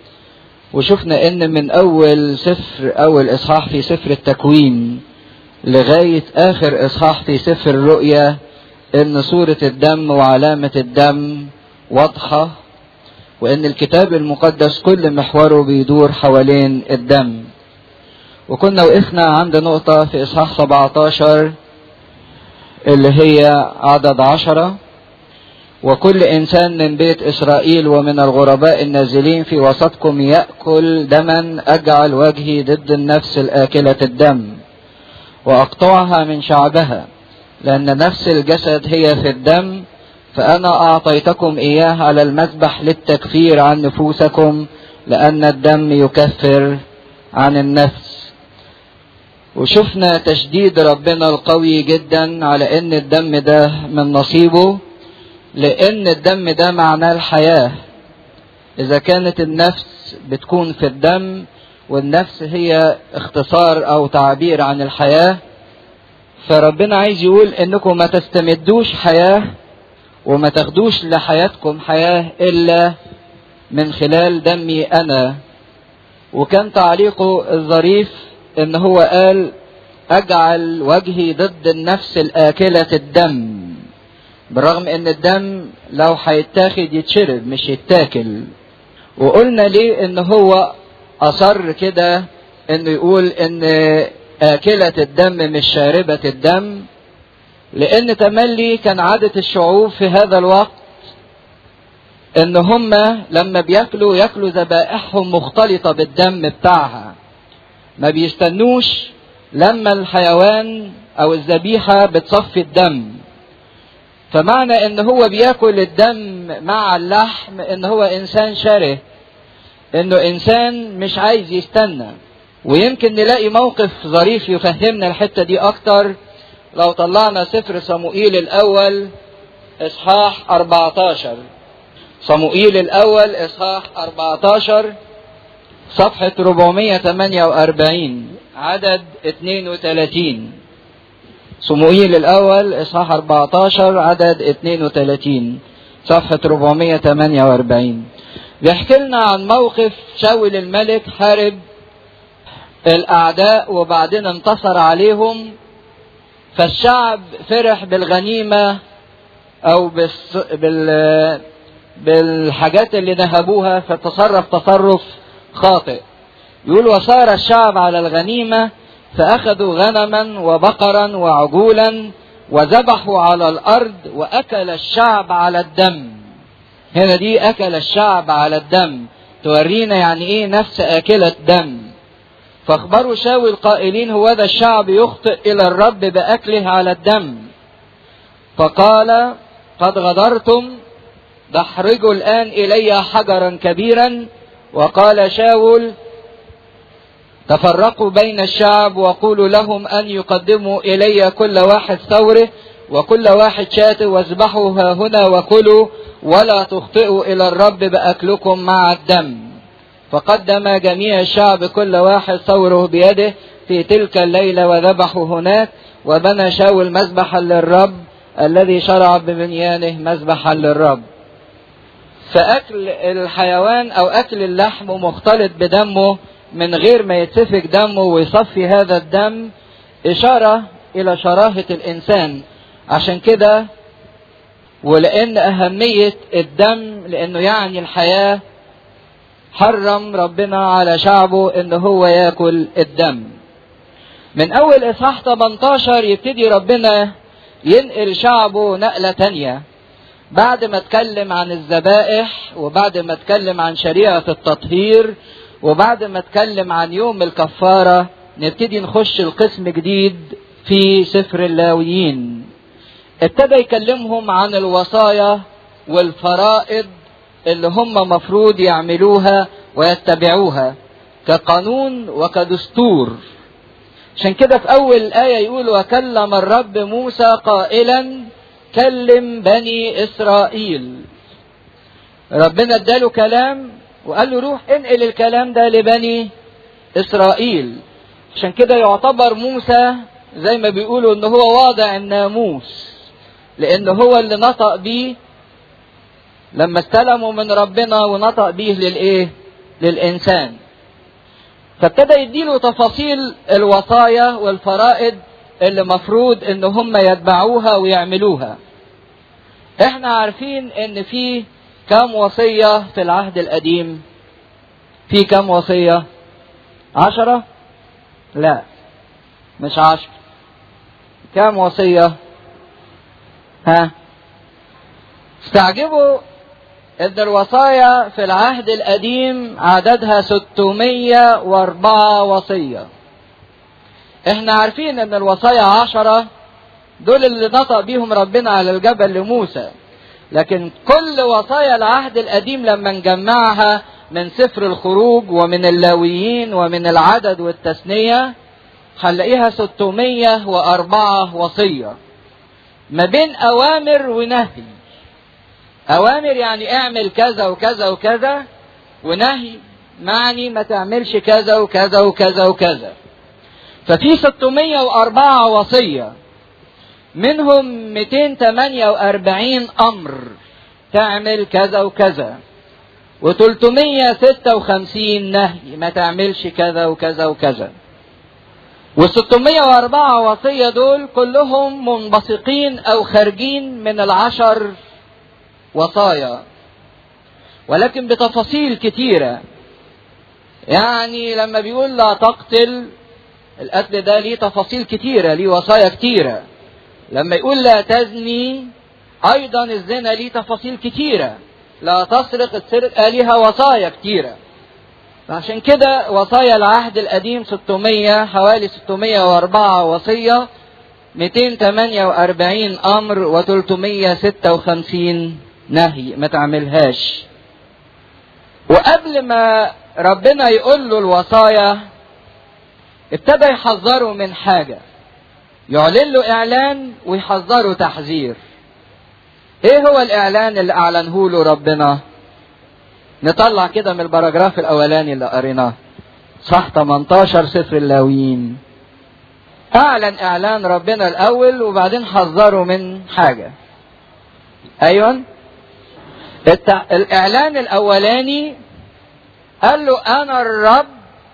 وشفنا إن من أول سفر أول إصحاح في سفر التكوين لغاية آخر إصحاح في سفر الرؤيا إن صورة الدم وعلامة الدم واضحة وإن الكتاب المقدس كل محوره بيدور حوالين الدم وكنا وقفنا عند نقطة في إصحاح 17 اللي هي عدد عشرة وكل إنسان من بيت إسرائيل ومن الغرباء النازلين في وسطكم يأكل دما أجعل وجهي ضد النفس الآكلة الدم وأقطعها من شعبها لأن نفس الجسد هي في الدم فأنا أعطيتكم إياه على المذبح للتكفير عن نفوسكم لأن الدم يكفر عن النفس وشفنا تشديد ربنا القوي جدا على ان الدم ده من نصيبه لان الدم ده معناه الحياة اذا كانت النفس بتكون في الدم والنفس هي اختصار او تعبير عن الحياة فربنا عايز يقول انكم ما تستمدوش حياة وما تاخدوش لحياتكم حياة الا من خلال دمي انا وكان تعليقه الظريف ان هو قال اجعل وجهي ضد النفس الاكلة الدم بالرغم ان الدم لو هيتاخد يتشرب مش يتاكل وقلنا ليه ان هو اصر كده انه يقول ان اكلة الدم مش شاربة الدم لان تملي كان عادة الشعوب في هذا الوقت ان هم لما بياكلوا ياكلوا ذبائحهم مختلطة بالدم بتاعها ما بيستنوش لما الحيوان او الذبيحة بتصفي الدم فمعنى ان هو بياكل الدم مع اللحم ان هو انسان شره انه انسان مش عايز يستنى ويمكن نلاقي موقف ظريف يفهمنا الحتة دي اكتر لو طلعنا سفر صموئيل الاول اصحاح 14 صموئيل الاول اصحاح 14 صفحة 448 عدد 32 صموئيل الأول إصحاح 14 عدد 32 صفحة 448 بيحكي لنا عن موقف شاول الملك حارب الأعداء وبعدين انتصر عليهم فالشعب فرح بالغنيمة أو بالس... بال... بالحاجات اللي نهبوها فتصرف تصرف خاطئ يقول وصار الشعب على الغنيمة فأخذوا غنما وبقرا وعجولا وذبحوا على الأرض وأكل الشعب على الدم هنا دي أكل الشعب على الدم تورينا يعني إيه نفس آكلة دم فاخبروا شاول قائلين هو ذا الشعب يخطئ إلى الرب بأكله على الدم فقال قد غدرتم دحرجوا الآن إلي حجرا كبيرا وقال شاول تفرقوا بين الشعب وقولوا لهم أن يقدموا إلي كل واحد ثوره وكل واحد شاة واذبحوا ها هنا وكلوا ولا تخطئوا إلى الرب بأكلكم مع الدم فقدم جميع الشعب كل واحد ثوره بيده في تلك الليلة وذبحوا هناك وبنى شاول مذبحا للرب الذي شرع ببنيانه مذبحا للرب فأكل الحيوان أو أكل اللحم مختلط بدمه من غير ما يتسفك دمه ويصفي هذا الدم إشارة إلى شراهة الإنسان عشان كده ولأن أهمية الدم لأنه يعني الحياة حرم ربنا على شعبه إن هو ياكل الدم من أول إصحاح 18 يبتدي ربنا ينقل شعبه نقلة تانية بعد ما اتكلم عن الذبائح وبعد ما اتكلم عن شريعة التطهير وبعد ما اتكلم عن يوم الكفارة نبتدي نخش القسم جديد في سفر اللاويين ابتدى يكلمهم عن الوصايا والفرائض اللي هم مفروض يعملوها ويتبعوها كقانون وكدستور عشان كده في اول آية يقول وكلم الرب موسى قائلا كلم بني اسرائيل ربنا اداله كلام وقال له روح انقل الكلام ده لبني اسرائيل عشان كده يعتبر موسى زي ما بيقولوا ان هو واضع الناموس لان هو اللي نطق بيه لما استلموا من ربنا ونطق بيه للايه للانسان فابتدى يديله تفاصيل الوصايا والفرائض اللي مفروض ان هم يتبعوها ويعملوها احنا عارفين ان في كم وصية في العهد القديم في كم وصية عشرة لا مش عشر كم وصية ها استعجبوا ان الوصايا في العهد القديم عددها 604 وصية احنا عارفين ان الوصايا عشرة دول اللي نطق بيهم ربنا على الجبل لموسى لكن كل وصايا العهد القديم لما نجمعها من سفر الخروج ومن اللاويين ومن العدد والتثنية هنلاقيها 604 وصية ما بين أوامر ونهي أوامر يعني اعمل كذا وكذا وكذا ونهي معني ما تعملش كذا وكذا وكذا وكذا ففي 604 وصية منهم 248 أمر تعمل كذا وكذا و356 نهي ما تعملش كذا وكذا وكذا وال604 وصية دول كلهم منبثقين أو خارجين من العشر وصايا ولكن بتفاصيل كتيرة يعني لما بيقول لا تقتل القتل ده ليه تفاصيل كتيرة ليه وصايا كتيرة لما يقول لا تزني أيضا الزنا ليه تفاصيل كتيرة لا تسرق السرقة ليها وصايا كتيرة عشان كده وصايا العهد القديم 600 حوالي 604 وصية 248 أمر و356 نهي ما تعملهاش وقبل ما ربنا يقول له الوصايا ابتدى يحذره من حاجة يعلن له إعلان ويحذره تحذير ايه هو الإعلان اللي أعلنه له ربنا نطلع كده من البراجراف الأولاني اللي قريناه صح 18 سفر اللاويين أعلن إعلان ربنا الأول وبعدين حذره من حاجة أيوة التع... الإعلان الأولاني قال له أنا الرب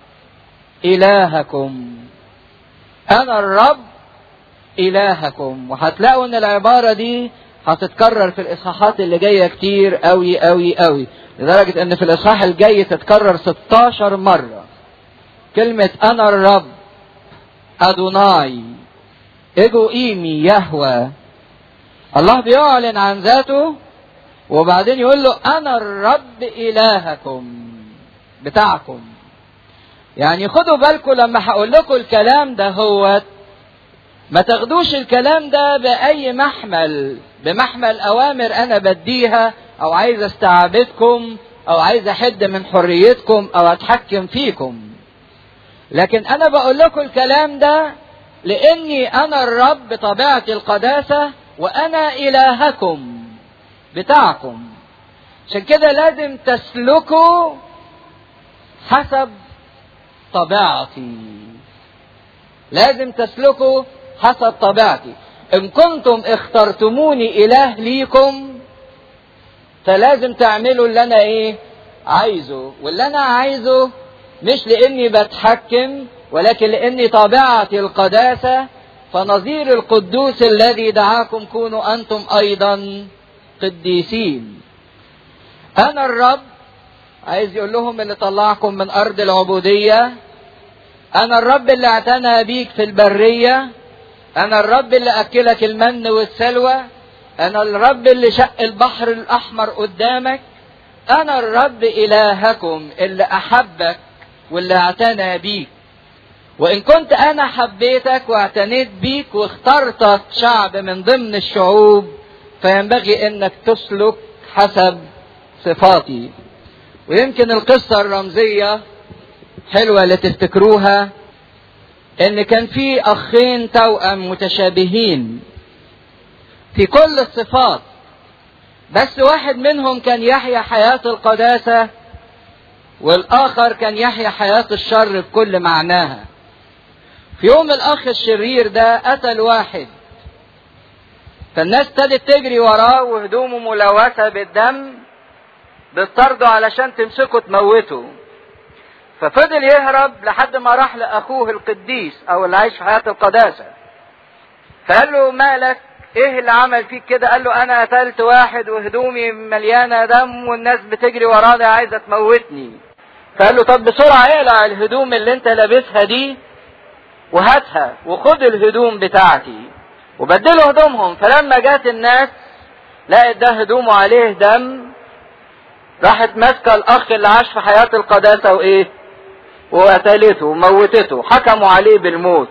إلهكم أنا الرب إلهكم وهتلاقوا إن العبارة دي هتتكرر في الإصحاحات اللي جاية كتير قوي قوي قوي لدرجة إن في الإصحاح الجاي تتكرر 16 مرة كلمة أنا الرب أدوناي إيجو إيمي يهوى الله بيعلن عن ذاته وبعدين يقول له أنا الرب إلهكم بتاعكم يعني خدوا بالكم لما هقول لكم الكلام ده هو ما تاخدوش الكلام ده بأي محمل بمحمل أوامر أنا بديها أو عايز استعبدكم أو عايز أحد من حريتكم أو أتحكم فيكم لكن أنا بقول لكم الكلام ده لأني أنا الرب بطبيعة القداسة وأنا إلهكم بتاعكم عشان كده لازم تسلكوا حسب طبيعتي لازم تسلكوا حسب طبيعتي ان كنتم اخترتموني اله ليكم فلازم تعملوا اللي انا ايه عايزه واللي انا عايزه مش لاني بتحكم ولكن لاني طبيعتي القداسة فنظير القدوس الذي دعاكم كونوا انتم ايضا قديسين انا الرب عايز يقول لهم اللي طلعكم من ارض العبودية انا الرب اللي اعتنى بيك في البرية انا الرب اللي اكلك المن والسلوى انا الرب اللي شق البحر الاحمر قدامك انا الرب الهكم اللي احبك واللي اعتنى بيك وإن كنت أنا حبيتك واعتنيت بيك واخترتك شعب من ضمن الشعوب فينبغي إنك تسلك حسب صفاتي ويمكن القصة الرمزية حلوة اللي تفتكروها إن كان في أخين توأم متشابهين في كل الصفات بس واحد منهم كان يحيا حياة القداسة والآخر كان يحيا حياة الشر بكل معناها في يوم الأخ الشرير ده قتل واحد فالناس ابتدت تجري وراه وهدومه ملوثة بالدم بتطرده علشان تمسكه تموته ففضل يهرب لحد ما راح لأخوه القديس أو اللي عايش في حياة القداسة فقال له مالك ايه اللي عمل فيك كده قال له انا قتلت واحد وهدومي مليانه دم والناس بتجري ورايا عايزه تموتني فقال له طب بسرعه اقلع الهدوم اللي انت لابسها دي وهاتها وخد الهدوم بتاعتي وبدلوا هدومهم فلما جات الناس لقت ده هدومه عليه دم راحت ماسكه الاخ اللي عاش في حياه القداسه وايه وقتلته وموتته حكموا عليه بالموت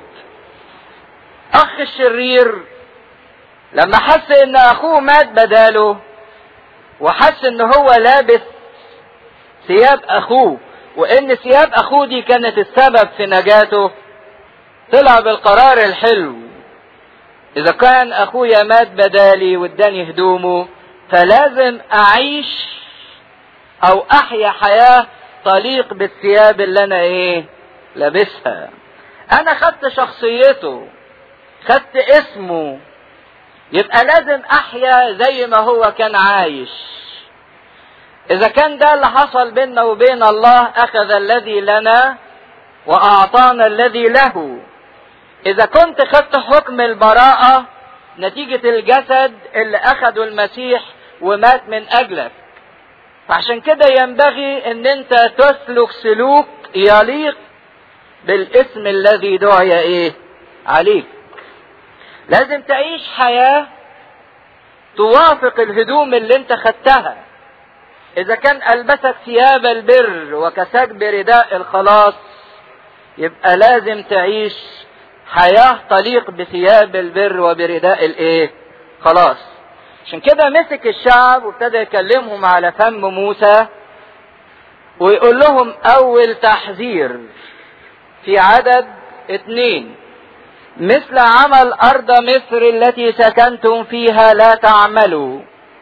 اخ الشرير لما حس ان اخوه مات بداله وحس ان هو لابس ثياب اخوه وان ثياب اخوه دي كانت السبب في نجاته طلع بالقرار الحلو اذا كان اخويا مات بدالي واداني هدومه فلازم اعيش او احيا حياة تليق بالثياب اللي انا ايه لابسها انا خدت شخصيته خدت اسمه يبقى لازم احيا زي ما هو كان عايش اذا كان ده اللي حصل بيننا وبين الله اخذ الذي لنا واعطانا الذي له اذا كنت خدت حكم البراءة نتيجة الجسد اللي اخده المسيح ومات من اجلك فعشان كده ينبغي ان انت تسلك سلوك يليق بالاسم الذي دعي ايه عليك لازم تعيش حياة توافق الهدوم اللي انت خدتها اذا كان البسك ثياب البر وكساك برداء الخلاص يبقى لازم تعيش حياة تليق بثياب البر وبرداء الايه خلاص عشان كده مسك الشعب وابتدى يكلمهم على فم موسى ويقول لهم اول تحذير في عدد اتنين مثل عمل ارض مصر التي سكنتم فيها لا تعملوا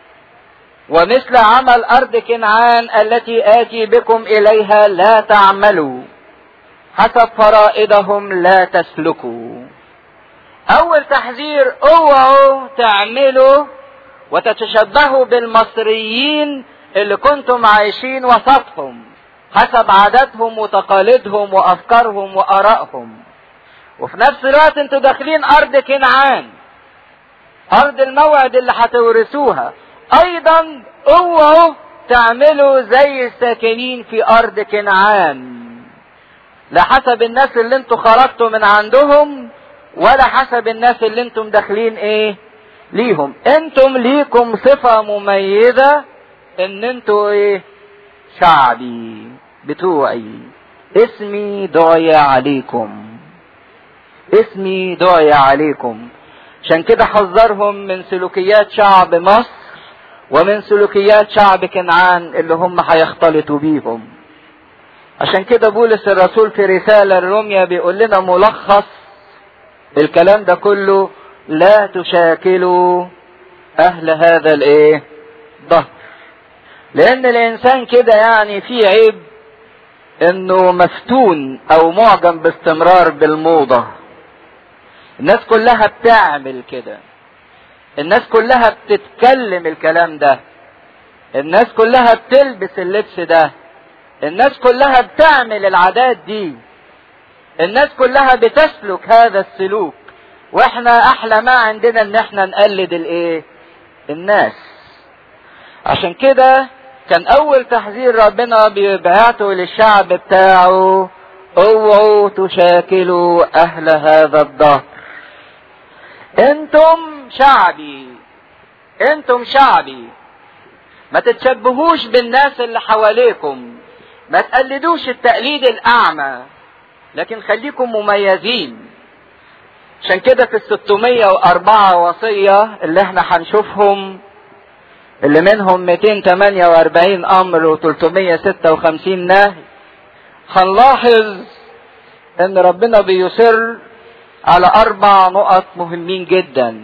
ومثل عمل ارض كنعان التي اتي بكم اليها لا تعملوا حسب فرائضهم لا تسلكوا اول تحذير اوعوا تعملوا وتتشبهوا بالمصريين اللي كنتم عايشين وسطهم حسب عاداتهم وتقاليدهم وافكارهم وارائهم وفي نفس الوقت انتوا داخلين ارض كنعان ارض الموعد اللي هتورثوها ايضا اوعوا تعملوا زي الساكنين في ارض كنعان لا حسب الناس اللي انتوا خرجتوا من عندهم ولا حسب الناس اللي انتم داخلين ايه ليهم انتم ليكم صفة مميزة ان انتوا ايه شعبي بتوعي اسمي دعي عليكم اسمي دعي عليكم عشان كده حذرهم من سلوكيات شعب مصر ومن سلوكيات شعب كنعان اللي هم هيختلطوا بيهم عشان كده بولس الرسول في رسالة الروميا بيقول لنا ملخص الكلام ده كله لا تشاكلوا اهل هذا الايه ظهر لان الانسان كده يعني في عيب انه مفتون او معجب باستمرار بالموضة الناس كلها بتعمل كده الناس كلها بتتكلم الكلام ده الناس كلها بتلبس اللبس ده الناس كلها بتعمل العادات دي الناس كلها بتسلك هذا السلوك واحنا احلى ما عندنا ان احنا نقلد الايه الناس عشان كده كان اول تحذير ربنا بيبعته للشعب بتاعه اوعوا تشاكلوا اهل هذا الدهر انتم شعبي انتم شعبي ما تتشبهوش بالناس اللي حواليكم ما تقلدوش التقليد الاعمى لكن خليكم مميزين عشان كده في الستمية وأربعة وصية اللي احنا هنشوفهم اللي منهم 248 أمر و356 نهي هنلاحظ ان ربنا بيصر على اربع نقط مهمين جدا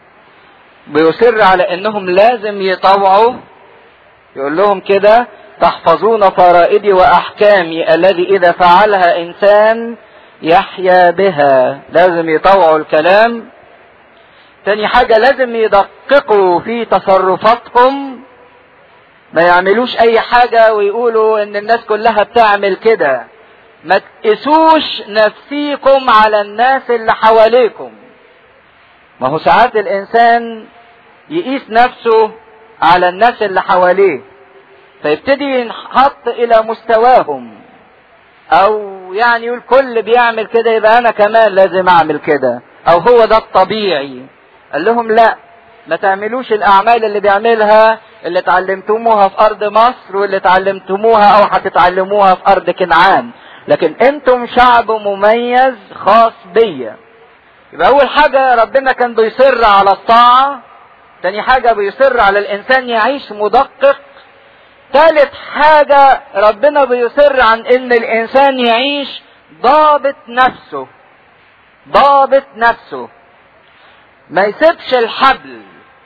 بيصر على انهم لازم يطوعوا يقول لهم كده تحفظون فرائدي واحكامي الذي اذا فعلها انسان يحيا بها لازم يطوعوا الكلام تاني حاجة لازم يدققوا في تصرفاتكم ما يعملوش اي حاجة ويقولوا ان الناس كلها بتعمل كده ما تقيسوش نفسيكم على الناس اللي حواليكم ما هو ساعات الانسان يقيس نفسه على الناس اللي حواليه فيبتدي ينحط الى مستواهم او يعني يقول كل بيعمل كده يبقى انا كمان لازم اعمل كده او هو ده الطبيعي قال لهم لا ما تعملوش الاعمال اللي بيعملها اللي اتعلمتموها في ارض مصر واللي اتعلمتموها او هتتعلموها في ارض كنعان لكن انتم شعب مميز خاص بيا يبقى اول حاجة ربنا كان بيصر على الطاعة تاني حاجة بيصر على الانسان يعيش مدقق ثالث حاجة ربنا بيصر عن ان الانسان يعيش ضابط نفسه ضابط نفسه ما يسيبش الحبل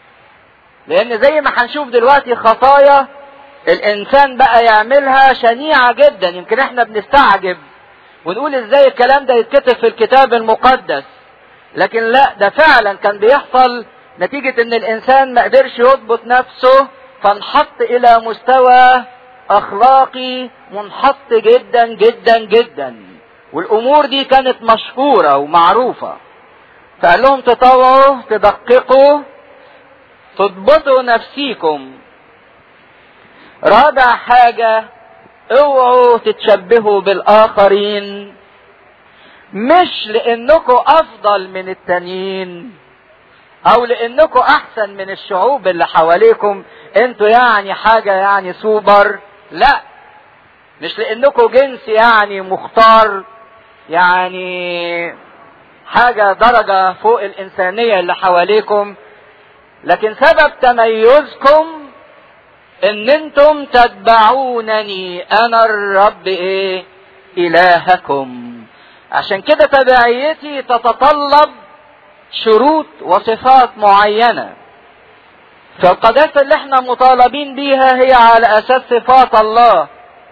لان زي ما هنشوف دلوقتي خطايا الانسان بقى يعملها شنيعة جدا يمكن احنا بنستعجب ونقول ازاي الكلام ده يتكتب في الكتاب المقدس لكن لا ده فعلا كان بيحصل نتيجة ان الانسان ما قدرش يضبط نفسه فانحط الى مستوى اخلاقي منحط جدا جدا جدا والامور دي كانت مشهورة ومعروفة فقال لهم تطوعوا تدققوا تضبطوا نفسيكم رابع حاجة اوعوا تتشبهوا بالاخرين مش لانكم افضل من التانيين او لانكم احسن من الشعوب اللي حواليكم انتوا يعني حاجة يعني سوبر لا مش لانكم جنس يعني مختار يعني حاجة درجة فوق الانسانية اللي حواليكم لكن سبب تميزكم ان انتم تتبعونني انا الرب ايه الهكم عشان كده تبعيتي تتطلب شروط وصفات معينة فالقداسة اللي احنا مطالبين بيها هي على اساس صفات الله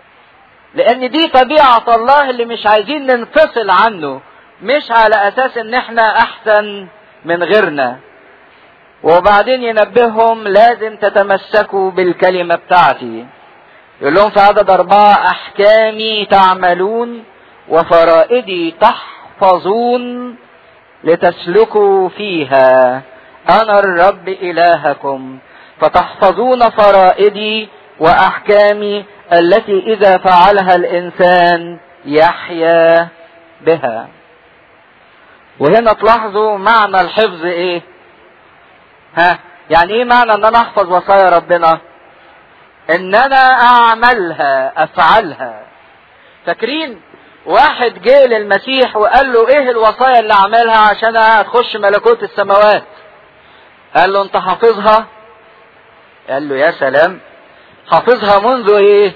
لان دي طبيعة الله اللي مش عايزين ننفصل عنه مش على اساس ان احنا احسن من غيرنا وبعدين ينبههم لازم تتمسكوا بالكلمة بتاعتي يقول لهم في عدد أربعة أحكامي تعملون وفرائدي تحفظون لتسلكوا فيها أنا الرب إلهكم فتحفظون فرائدي وأحكامي التي إذا فعلها الإنسان يحيا بها وهنا تلاحظوا معنى الحفظ إيه ها يعني ايه معنى ان انا احفظ وصايا ربنا ان انا اعملها افعلها فاكرين واحد جه للمسيح وقال له ايه الوصايا اللي اعملها عشان اخش ملكوت السماوات قال له انت حافظها قال له يا سلام حافظها منذ ايه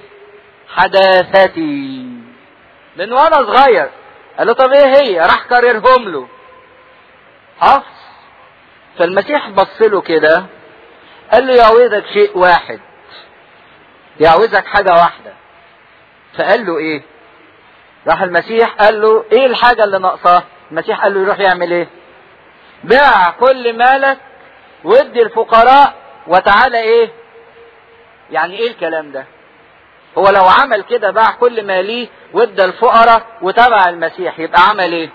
حداثتي من وانا صغير قال له طب ايه هي راح كررهم له حفظ فالمسيح بص له كده قال له يعوزك شيء واحد يعوزك حاجة واحدة فقال له ايه راح المسيح قال له ايه الحاجة اللي ناقصاه المسيح قال له يروح يعمل ايه باع كل مالك وادي الفقراء وتعالى ايه يعني ايه الكلام ده هو لو عمل كده باع كل ما ليه وادى الفقراء وتبع المسيح يبقى عمل ايه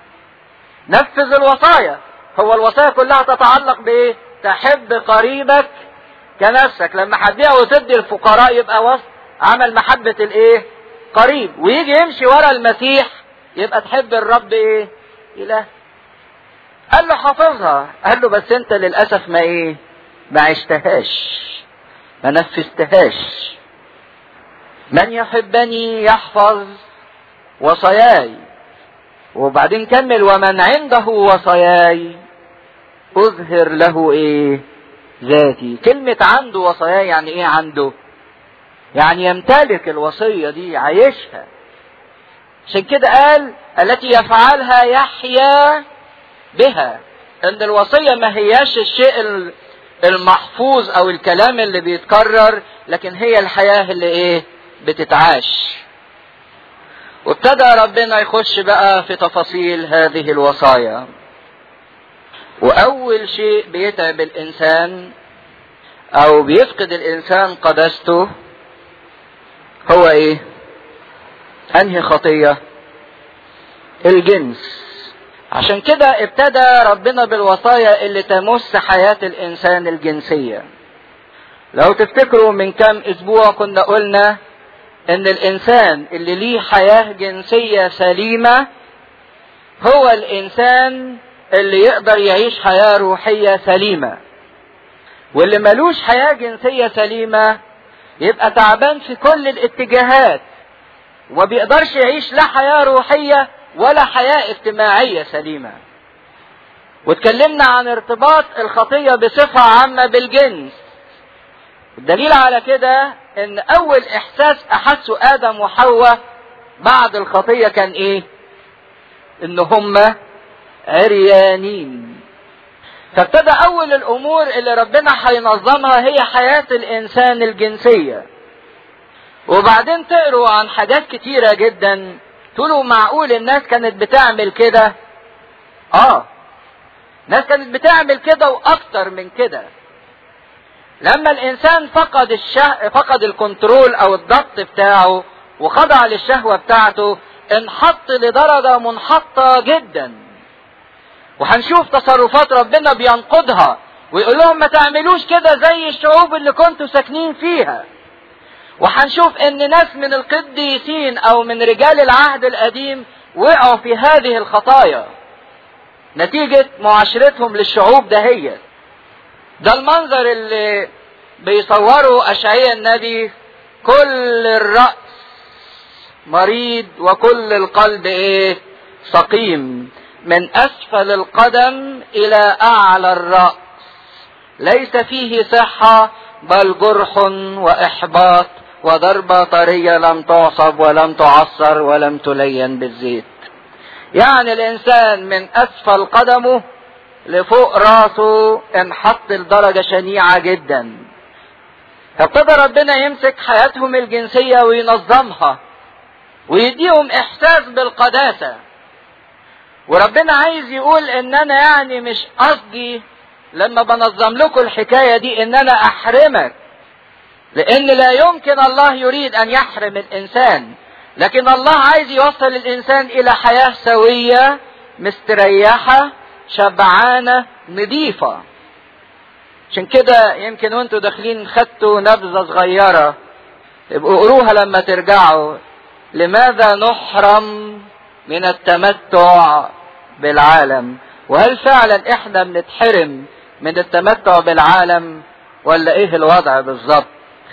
نفذ الوصايا هو الوصايا كلها تتعلق بايه تحب قريبك كنفسك لما هتبيع وتدي الفقراء يبقى وصف عمل محبة الايه قريب ويجي يمشي ورا المسيح يبقى تحب الرب ايه اله قال له حافظها قال له بس انت للاسف ما ايه ما عشتهاش ما نفذتهاش من يحبني يحفظ وصاياي وبعدين كمل ومن عنده وصاياي اظهر له ايه ذاتي كلمة عنده وصاياي يعني ايه عنده يعني يمتلك الوصية دي عايشها عشان كده قال التي يفعلها يحيا بها ان الوصية ما هياش الشيء المحفوظ او الكلام اللي بيتكرر لكن هي الحياة اللي ايه بتتعاش وابتدى ربنا يخش بقى في تفاصيل هذه الوصايا واول شيء بيتعب الانسان او بيفقد الانسان قدسته هو ايه انهي خطيه الجنس عشان كده ابتدى ربنا بالوصايا اللي تمس حياه الانسان الجنسيه لو تفتكروا من كام اسبوع كنا قلنا ان الانسان اللي ليه حياه جنسيه سليمه هو الانسان اللي يقدر يعيش حياه روحيه سليمه واللي ملوش حياه جنسيه سليمه يبقى تعبان في كل الاتجاهات وما بيقدرش يعيش لا حياه روحيه ولا حياه اجتماعيه سليمه واتكلمنا عن ارتباط الخطيه بصفه عامه بالجنس الدليل على كده ان اول احساس احسه ادم وحواء بعد الخطيه كان ايه ان هما عريانين فابتدى اول الامور اللي ربنا هينظمها هي حياه الانسان الجنسيه وبعدين تقروا عن حاجات كتيره جدا تقولوا معقول الناس كانت بتعمل كده اه ناس كانت بتعمل كده واكتر من كده لما الانسان فقد الشه... فقد الكنترول او الضبط بتاعه وخضع للشهوة بتاعته انحط لدرجة منحطة جدا وهنشوف تصرفات ربنا بينقضها ويقول لهم ما تعملوش كده زي الشعوب اللي كنتوا ساكنين فيها وهنشوف ان ناس من القديسين او من رجال العهد القديم وقعوا في هذه الخطايا نتيجة معاشرتهم للشعوب دهيت ده المنظر اللي بيصوره أشعياء النبي كل الرأس مريض وكل القلب ايه سقيم من أسفل القدم إلى أعلى الرأس ليس فيه صحة بل جرح وإحباط وضربة طرية لم تعصب ولم تعصر ولم تلين بالزيت يعني الإنسان من أسفل قدمه لفوق راسه انحط لدرجة شنيعة جدا فابتدى ربنا يمسك حياتهم الجنسية وينظمها ويديهم احساس بالقداسة وربنا عايز يقول ان انا يعني مش قصدي لما بنظم لكم الحكاية دي ان انا احرمك لان لا يمكن الله يريد ان يحرم الانسان لكن الله عايز يوصل الانسان الى حياة سوية مستريحة شبعانة نظيفة عشان كده يمكن وانتوا داخلين خدتوا نبذة صغيرة ابقوا قروها لما ترجعوا لماذا نحرم من التمتع بالعالم وهل فعلا احنا بنتحرم من التمتع بالعالم ولا ايه الوضع بالظبط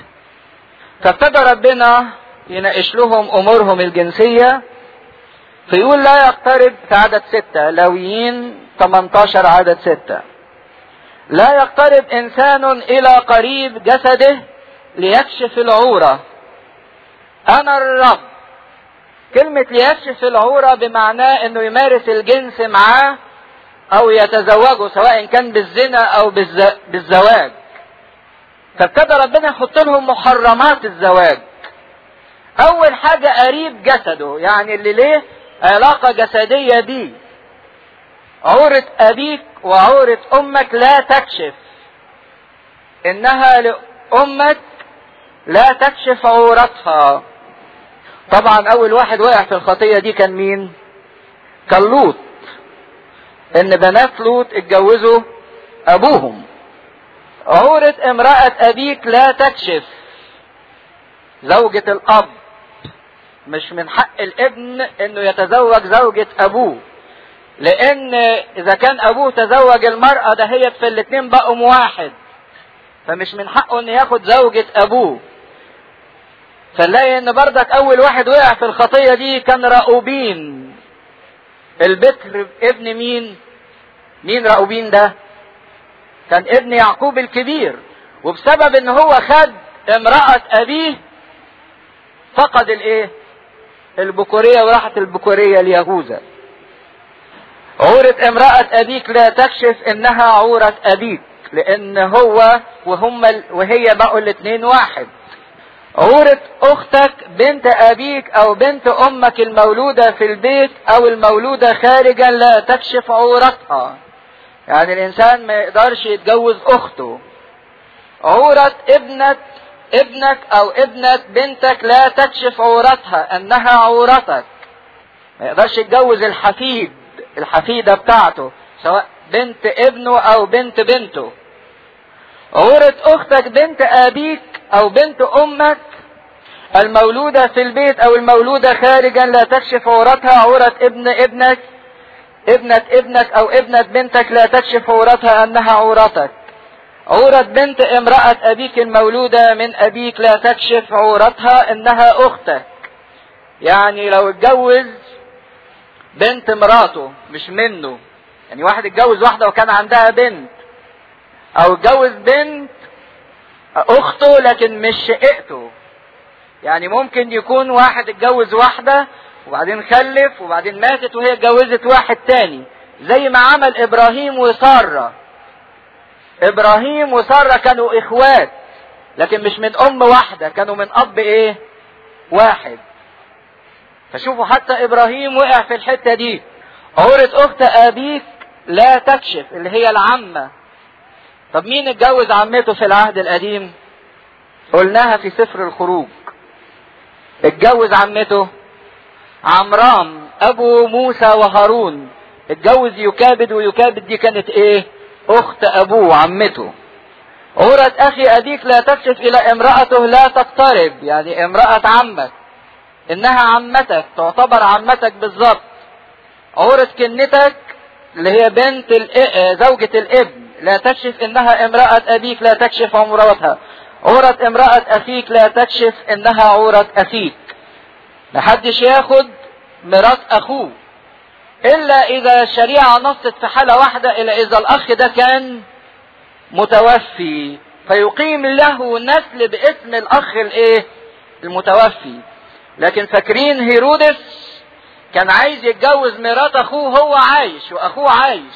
فابتدى ربنا يناقش لهم امورهم الجنسيه فيقول لا يقترب في عدد ستة لويين 18 عدد ستة لا يقترب انسان الى قريب جسده ليكشف العورة انا الرب كلمة ليكشف العورة بمعناه انه يمارس الجنس معاه او يتزوجه سواء كان بالزنا او بالزواج فابتدى ربنا يحط لهم محرمات الزواج اول حاجة قريب جسده يعني اللي ليه علاقة جسدية بيه عورة أبيك وعورة أمك لا تكشف إنها لأمك لا تكشف عورتها طبعا أول واحد وقع في الخطية دي كان مين؟ كان لوط إن بنات لوط اتجوزوا أبوهم عورة امرأة أبيك لا تكشف زوجة الأب مش من حق الابن انه يتزوج زوجة ابوه لان اذا كان ابوه تزوج المرأة دهيت في الاتنين بقوا واحد فمش من حقه انه ياخد زوجة ابوه فنلاقي ان بردك اول واحد وقع في الخطية دي كان رأوبين البكر ابن مين مين راؤوبين ده كان ابن يعقوب الكبير وبسبب ان هو خد امرأة ابيه فقد الايه البكورية وراحت البكورية ليهوذا عورة امرأة ابيك لا تكشف انها عورة ابيك لان هو وهم وهي بقوا الاتنين واحد عورة اختك بنت ابيك او بنت امك المولودة في البيت او المولودة خارجا لا تكشف عورتها يعني الانسان ما يقدرش يتجوز اخته عورة ابنة ابنك او ابنة بنتك لا تكشف عورتها انها عورتك ما يقدرش يتجوز الحفيد الحفيدة بتاعته سواء بنت ابنه او بنت بنته عورة اختك بنت ابيك او بنت امك المولودة في البيت او المولودة خارجا لا تكشف عورتها عورة ابن ابنك ابنة ابنك او ابنة بنتك لا تكشف عورتها انها عورتك عورة بنت امرأة ابيك المولودة من ابيك لا تكشف عورتها انها اختك يعني لو اتجوز بنت مراته مش منه يعني واحد اتجوز واحدة وكان عندها بنت او اتجوز بنت اخته لكن مش شقيقته يعني ممكن يكون واحد اتجوز واحدة وبعدين خلف وبعدين ماتت وهي اتجوزت واحد تاني زي ما عمل ابراهيم وسارة ابراهيم وسارة كانوا اخوات لكن مش من ام واحدة كانوا من اب ايه واحد فشوفوا حتى ابراهيم وقع في الحتة دي عورة اخت ابيك لا تكشف اللي هي العمة طب مين اتجوز عمته في العهد القديم قلناها في سفر الخروج اتجوز عمته عمرام ابو موسى وهارون اتجوز يكابد ويكابد دي كانت ايه اخت ابوه عمته عورة اخي ابيك لا تكشف الى امرأته لا تقترب يعني امرأة عمك انها عمتك تعتبر عمتك بالظبط عورة كنتك اللي هي بنت زوجة الابن لا تكشف انها امرأة ابيك لا تكشف عورتها عورة امرأة اخيك لا تكشف انها عورة اخيك محدش ياخد مرات اخوه الا اذا الشريعة نصت في حالة واحدة الا اذا الاخ ده كان متوفي فيقيم له نسل باسم الاخ الايه المتوفي لكن فاكرين هيرودس كان عايز يتجوز مرات اخوه هو عايش واخوه عايش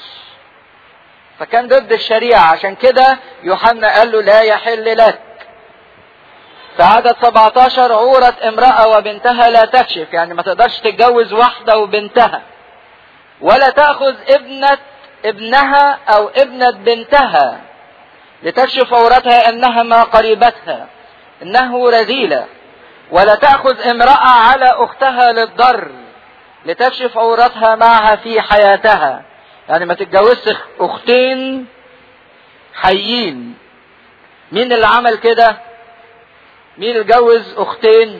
فكان ضد الشريعة عشان كده يوحنا قال له لا يحل لك في عدد 17 عورة امرأة وبنتها لا تكشف يعني ما تقدرش تتجوز واحدة وبنتها ولا تأخذ ابنة ابنها او ابنة بنتها لتكشف عورتها انها ما قريبتها انه رذيلة ولا تأخذ امرأة على اختها للضر لتكشف عورتها معها في حياتها يعني ما تتجوزش اختين حيين مين اللي عمل كده مين اللي جوز اختين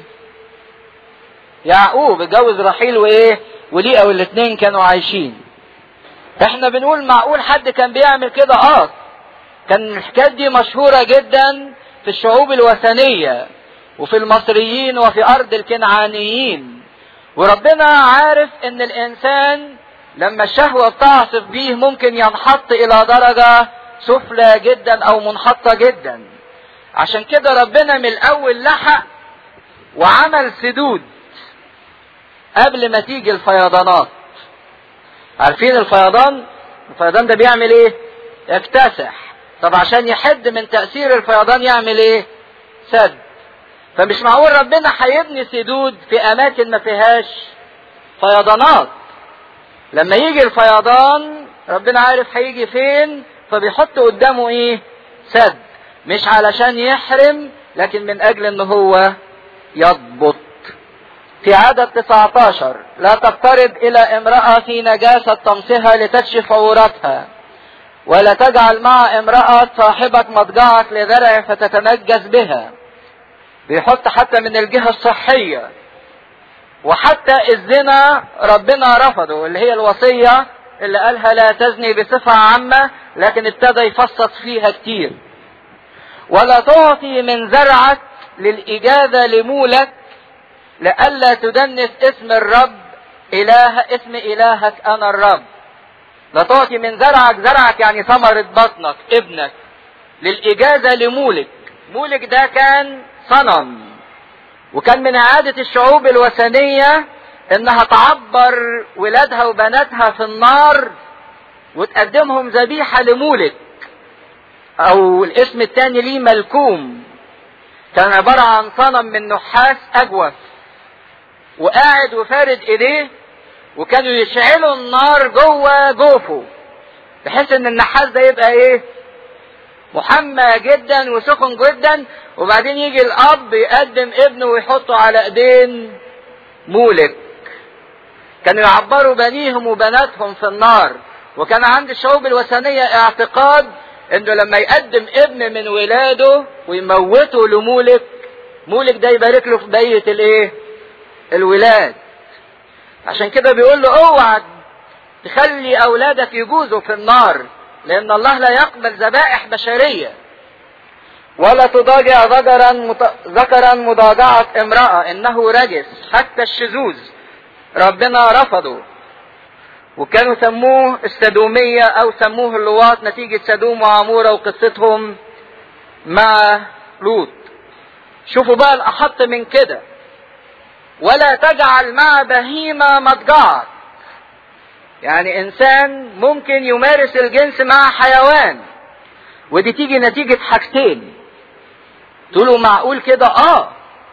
يعقوب اتجوز رحيل وايه وليئة والاتنين كانوا عايشين احنا بنقول معقول حد كان بيعمل كده اه كان الحكايات دي مشهورة جدا في الشعوب الوثنية وفي المصريين وفي ارض الكنعانيين وربنا عارف ان الانسان لما الشهوة بتعصف بيه ممكن ينحط الى درجة سفلى جدا او منحطة جدا عشان كده ربنا من الاول لحق وعمل سدود قبل ما تيجي الفيضانات عارفين الفيضان الفيضان ده بيعمل ايه يكتسح طب عشان يحد من تأثير الفيضان يعمل ايه سد فمش معقول ربنا هيبني سدود في اماكن ما فيهاش فيضانات لما يجي الفيضان ربنا عارف هيجي فين فبيحط قدامه ايه سد مش علشان يحرم لكن من اجل ان هو يضبط في عدد 19 لا تقترب الى امرأة في نجاسة طمسها لتكشف عورتها ولا تجعل مع امرأة صاحبة مضجعك لذرع فتتنجس بها بيحط حتى من الجهة الصحية وحتى الزنا ربنا رفضه اللي هي الوصية اللي قالها لا تزني بصفة عامة لكن ابتدى يفصص فيها كتير ولا تعطي من زرعك للإجابة لمولك لئلا تدنس اسم الرب إله اسم إلهك أنا الرب لا تعطي من زرعك زرعك يعني ثمرة بطنك ابنك للإجازة لمولك مولك ده كان صنم وكان من عادة الشعوب الوثنية انها تعبر ولادها وبناتها في النار وتقدمهم ذبيحة لمولك او الاسم الثاني ليه ملكوم كان عبارة عن صنم من نحاس اجوف وقاعد وفارد ايديه وكانوا يشعلوا النار جوه جوفه بحيث ان النحاس ده يبقى ايه محمى جدا وسخن جدا وبعدين يجي الاب يقدم ابنه ويحطه على ايدين مولك كانوا يعبروا بنيهم وبناتهم في النار وكان عند الشعوب الوثنية اعتقاد انه لما يقدم ابن من ولاده ويموته لمولك مولك ده يبارك له في بية الايه الولاد عشان كده بيقول له اوعى تخلي اولادك يجوزوا في النار لان الله لا يقبل ذبائح بشرية ولا تضاجع ذكرا مت... ذكرا مضاجعة امرأة انه رجس حتى الشذوذ ربنا رفضه وكانوا سموه السدومية او سموه اللواط نتيجة سدوم وعمورة وقصتهم مع لوط شوفوا بقى الاحط من كده ولا تجعل مع بهيمة مضجعك يعني انسان ممكن يمارس الجنس مع حيوان ودي تيجي نتيجة حاجتين تقولوا معقول كده اه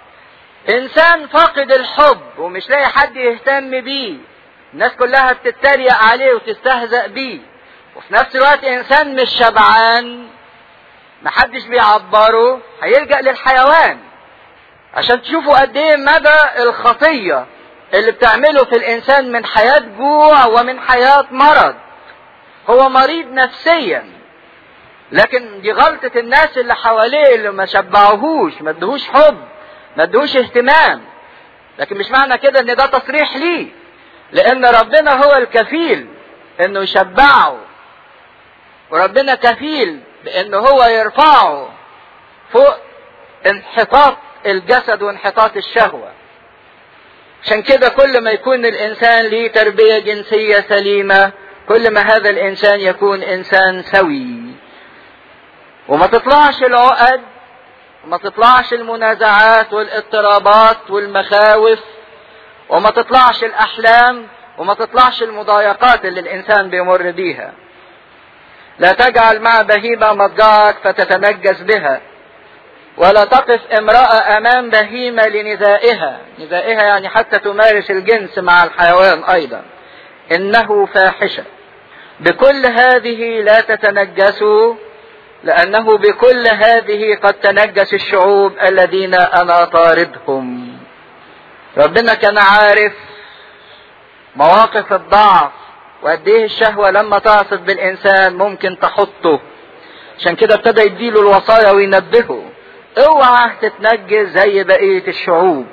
انسان فاقد الحب ومش لاقي حد يهتم بيه الناس كلها بتتريق عليه وتستهزأ بيه وفي نفس الوقت انسان مش شبعان محدش بيعبره هيلجأ للحيوان عشان تشوفوا قد ايه مدى الخطية اللي بتعمله في الانسان من حياة جوع ومن حياة مرض هو مريض نفسيا لكن دي غلطة الناس اللي حواليه اللي ما شبعوهوش ما ادهوش حب ما ادهوش اهتمام لكن مش معنى كده ان ده تصريح ليه لان ربنا هو الكفيل انه يشبعه وربنا كفيل بانه هو يرفعه فوق انحطاط الجسد وانحطاط الشهوة عشان كده كل ما يكون الانسان ليه تربية جنسية سليمة كل ما هذا الانسان يكون انسان سوي وما تطلعش العقد وما تطلعش المنازعات والاضطرابات والمخاوف وما تطلعش الاحلام وما تطلعش المضايقات اللي الانسان بيمر بيها لا تجعل مع بهيمة مضجعك فتتنجس بها ولا تقف امرأة امام بهيمة لندائها ندائها يعني حتى تمارس الجنس مع الحيوان ايضا انه فاحشة بكل هذه لا تتنجسوا لانه بكل هذه قد تنجس الشعوب الذين انا طاردهم ربنا كان عارف مواقف الضعف وقد ايه الشهوة لما تعصف بالانسان ممكن تحطه عشان كده ابتدى يديله الوصايا وينبهه اوعى تتنجس زي بقية الشعوب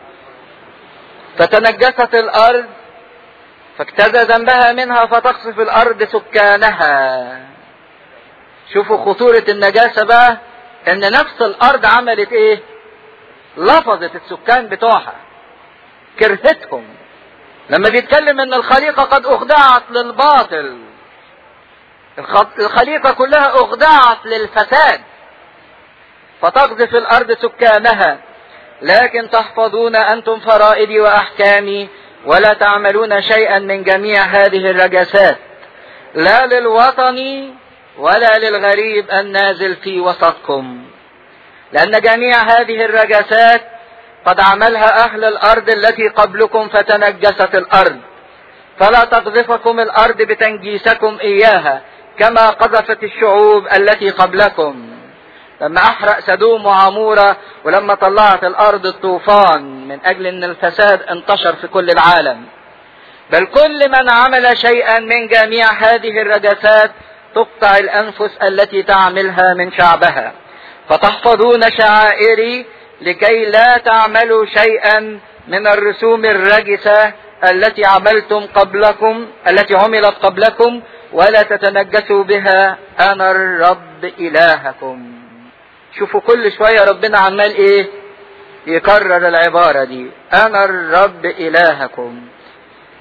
فتنجست الارض فاجتزى ذنبها منها فتقصف الارض سكانها شوفوا خطورة النجاسة بقى ان نفس الارض عملت ايه لفظت السكان بتوعها كرهتهم لما بيتكلم ان الخليقة قد اخضعت للباطل الخليقة كلها اخضعت للفساد فتقذف الارض سكانها لكن تحفظون انتم فرائدي واحكامي ولا تعملون شيئا من جميع هذه الرجسات لا للوطن ولا للغريب النازل في وسطكم لان جميع هذه الرجسات قد عملها اهل الارض التي قبلكم فتنجست الارض فلا تقذفكم الارض بتنجيسكم اياها كما قذفت الشعوب التي قبلكم لما احرق سدوم وعمورة ولما طلعت الارض الطوفان من اجل ان الفساد انتشر في كل العالم بل كل من عمل شيئا من جميع هذه الرجسات تقطع الانفس التي تعملها من شعبها فتحفظون شعائري لكي لا تعملوا شيئا من الرسوم الرجسة التي عملتم قبلكم التي عملت قبلكم ولا تتنجسوا بها انا الرب الهكم شوفوا كل شوية ربنا عمال ايه يكرر العبارة دي انا الرب الهكم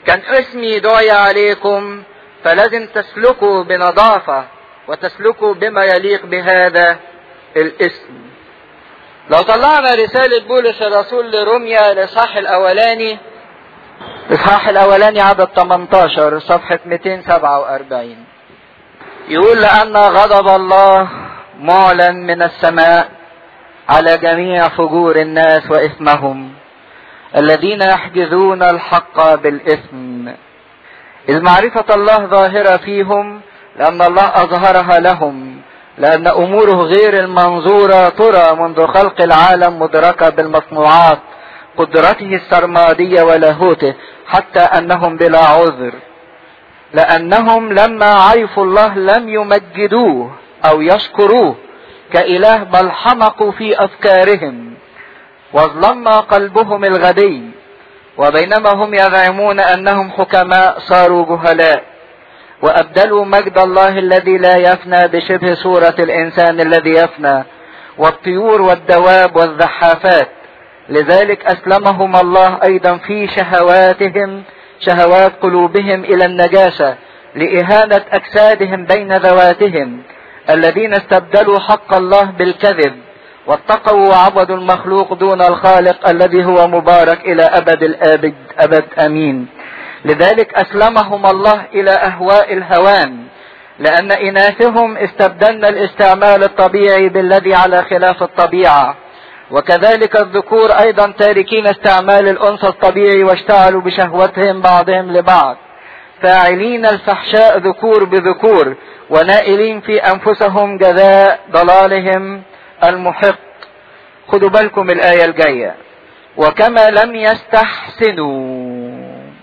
كان اسمي دعي عليكم فلازم تسلكوا بنظافة وتسلكوا بما يليق بهذا الاسم لو طلعنا رسالة بولس الرسول لروميا الإصحاح الأولاني الإصحاح الأولاني عدد 18 صفحة 247 يقول لأن غضب الله معلن من السماء على جميع فجور الناس وإثمهم الذين يحجزون الحق بالإثم إذ معرفة الله ظاهرة فيهم لأن الله أظهرها لهم لأن أموره غير المنظورة ترى منذ خلق العالم مدركة بالمصنوعات قدرته السرمادية ولاهوته حتى أنهم بلا عذر لأنهم لما عرفوا الله لم يمجدوه أو يشكروه كإله بل حمقوا في أفكارهم واظلم قلبهم الغبي وبينما هم يزعمون أنهم حكماء صاروا جهلاء وأبدلوا مجد الله الذي لا يفنى بشبه صورة الإنسان الذي يفنى والطيور والدواب والزحافات لذلك أسلمهم الله أيضا في شهواتهم شهوات قلوبهم إلى النجاسة لإهانة أجسادهم بين ذواتهم الذين استبدلوا حق الله بالكذب واتقوا وعبدوا المخلوق دون الخالق الذي هو مبارك إلى أبد الآبد أبد أمين لذلك أسلمهم الله إلى أهواء الهوان لأن إناثهم استبدلنا الاستعمال الطبيعي بالذي على خلاف الطبيعة وكذلك الذكور أيضا تاركين استعمال الأنثى الطبيعي واشتعلوا بشهوتهم بعضهم لبعض فاعلين الفحشاء ذكور بذكور ونائلين في أنفسهم جزاء ضلالهم المحق خدوا بالكم الآية الجاية وكما لم يستحسنوا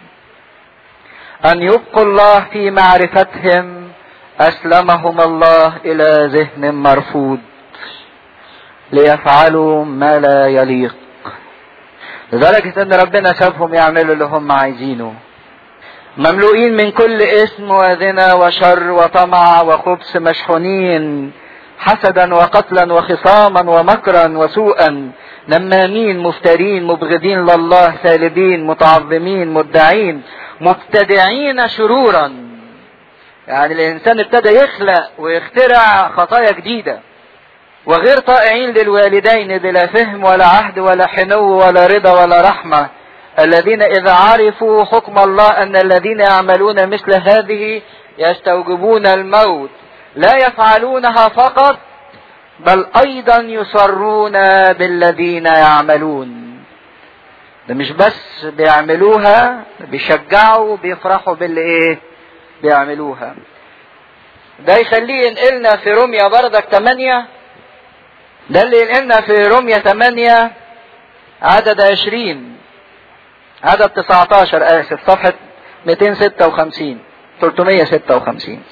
أن يبقوا الله في معرفتهم أسلمهم الله إلى ذهن مرفوض ليفعلوا ما لا يليق لدرجة ان ربنا سابهم يعملوا اللي هم عايزينه مملوئين من كل اسم وزنا وشر وطمع وخبث مشحونين حسدا وقتلا وخصاما ومكرا وسوءا نمامين مفترين مبغضين لله سالبين متعظمين مدعين مبتدعين شرورا يعني الانسان ابتدى يخلق ويخترع خطايا جديده وغير طائعين للوالدين بلا فهم ولا عهد ولا حنو ولا رضا ولا رحمة الذين إذا عرفوا حكم الله أن الذين يعملون مثل هذه يستوجبون الموت لا يفعلونها فقط بل أيضا يصرون بالذين يعملون ده مش بس بيعملوها بيشجعوا بيفرحوا باللي ايه بيعملوها ده يخليه ينقلنا في روميا بردك 8 ده اللي ينقلنا في روميا 8 عدد 20 عدد 19 اسف صفحة 256 356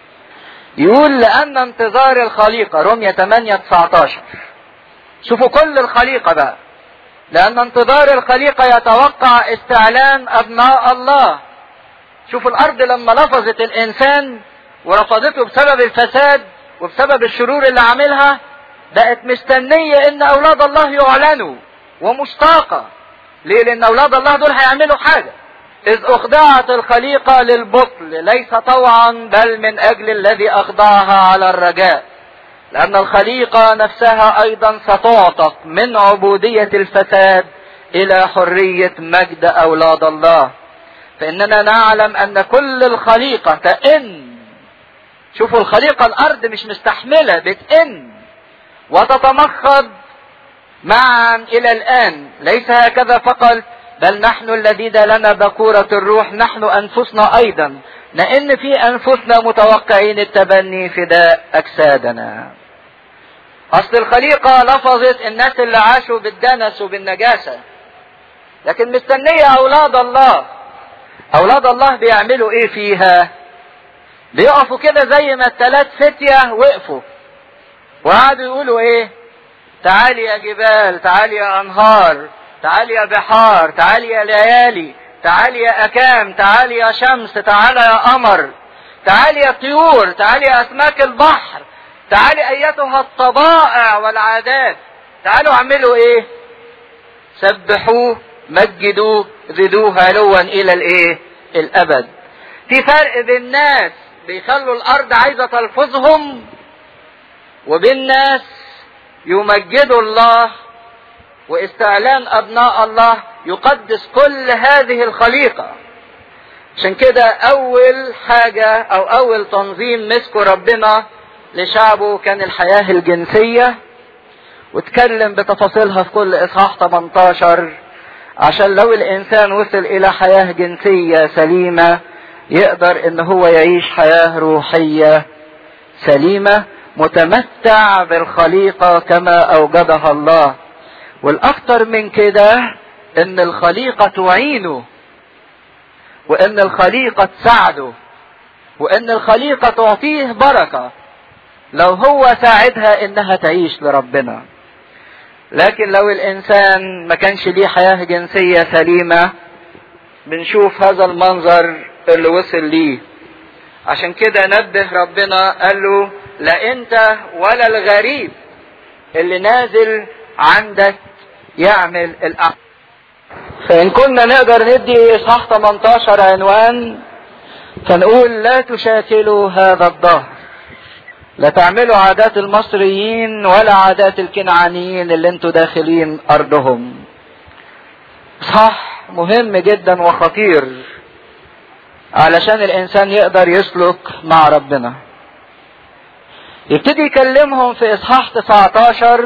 يقول لأن انتظار الخليقة روميا 8 19 شوفوا كل الخليقة بقى لأن انتظار الخليقة يتوقع استعلان أبناء الله شوفوا الأرض لما لفظت الإنسان ورفضته بسبب الفساد وبسبب الشرور اللي عاملها بقت مستنية ان اولاد الله يعلنوا ومشتاقة ليه لان اولاد الله دول هيعملوا حاجة اذ اخضعت الخليقة للبطل ليس طوعا بل من اجل الذي اخضعها على الرجاء لان الخليقة نفسها ايضا ستعتق من عبودية الفساد الى حرية مجد اولاد الله فاننا نعلم ان كل الخليقة تئن شوفوا الخليقة الارض مش مستحملة بتئن وتتمخض معا الى الان ليس هكذا فقط بل نحن الذين لنا بكورة الروح نحن انفسنا ايضا لان في انفسنا متوقعين التبني فداء اجسادنا اصل الخليقة لفظت الناس اللي عاشوا بالدنس وبالنجاسة لكن مستنية اولاد الله اولاد الله بيعملوا ايه فيها بيقفوا كده زي ما التلات فتية وقفوا وقعدوا يقولوا ايه تعالي يا جبال تعالي يا انهار تعالي يا بحار تعالي يا ليالي تعالي يا اكام تعالي يا شمس تعالى يا قمر تعالي يا طيور تعالي يا اسماك البحر تعالي ايتها الطبائع والعادات تعالوا اعملوا ايه سبحوه مجدوه زدوه علوا الى الايه الابد في فرق بين ناس بيخلوا الارض عايزه تلفظهم وبين ناس يمجدوا الله واستعلان ابناء الله يقدس كل هذه الخليقه عشان كده اول حاجه او اول تنظيم مسكه ربنا لشعبه كان الحياه الجنسيه واتكلم بتفاصيلها في كل اصحاح 18 عشان لو الانسان وصل الى حياه جنسيه سليمه يقدر ان هو يعيش حياه روحيه سليمه متمتع بالخليقه كما اوجدها الله والاكثر من كده ان الخليقه تعينه وان الخليقه تساعده وان الخليقه تعطيه بركه لو هو ساعدها انها تعيش لربنا لكن لو الانسان ما كانش ليه حياه جنسيه سليمه بنشوف هذا المنظر اللي وصل ليه عشان كده نبه ربنا قال له لا انت ولا الغريب اللي نازل عندك يعمل الاعمال فان كنا نقدر ندي اصحاح 18 عنوان فنقول لا تشاكلوا هذا الظهر لا تعملوا عادات المصريين ولا عادات الكنعانيين اللي انتوا داخلين ارضهم صح مهم جدا وخطير علشان الانسان يقدر يسلك مع ربنا يبتدي يكلمهم في اصحاح 19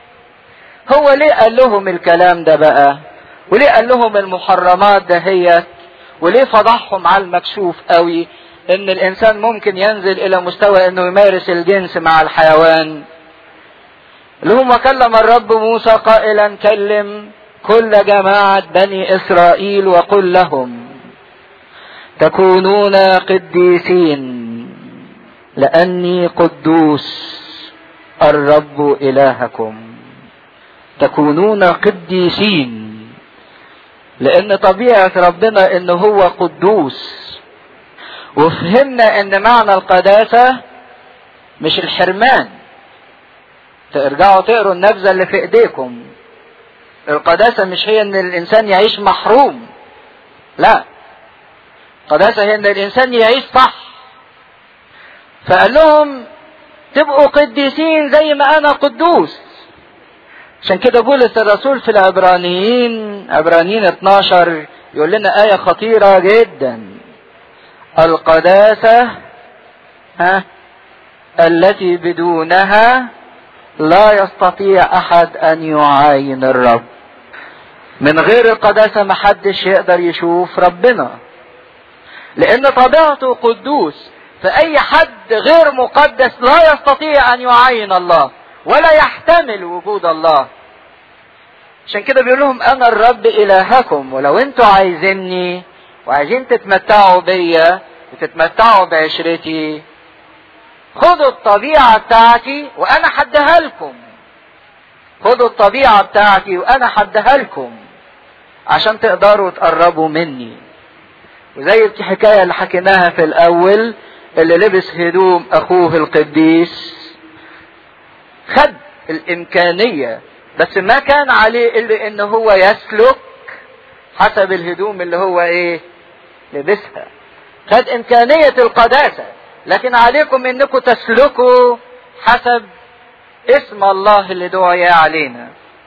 هو ليه قال لهم الكلام ده بقى وليه قال لهم المحرمات دهيت وليه فضحهم على المكشوف قوي ان الانسان ممكن ينزل الى مستوى انه يمارس الجنس مع الحيوان اللي هم كلم الرب موسى قائلا كلم كل جماعة بني اسرائيل وقل لهم تكونون قديسين لاني قدوس الرب الهكم تكونون قديسين لان طبيعة ربنا ان هو قدوس وفهمنا ان معنى القداسة مش الحرمان ترجعوا تقروا النبذة اللي في ايديكم القداسة مش هي ان الانسان يعيش محروم لا القداسة هي ان الانسان يعيش صح فقال لهم تبقوا قديسين زي ما انا قدوس عشان كده بولس الرسول في العبرانيين عبرانيين 12 يقول لنا آية خطيرة جدا القداسة ها التي بدونها لا يستطيع احد ان يعاين الرب من غير القداسة محدش يقدر يشوف ربنا لان طبيعته قدوس فاي حد غير مقدس لا يستطيع ان يعاين الله ولا يحتمل وجود الله عشان كده بيقول لهم انا الرب الهكم ولو انتوا عايزيني وعايزين تتمتعوا بيا وتتمتعوا بعشرتي خدوا الطبيعة بتاعتي وانا حدها لكم خدوا الطبيعة بتاعتي وانا حدها لكم عشان تقدروا تقربوا مني وزي الحكاية اللي حكيناها في الاول اللي لبس هدوم اخوه القديس خد الامكانية بس ما كان عليه الا ان هو يسلك حسب الهدوم اللي هو ايه لبسها خد امكانية القداسة لكن عليكم انكم تسلكوا حسب اسم الله اللي دعي علينا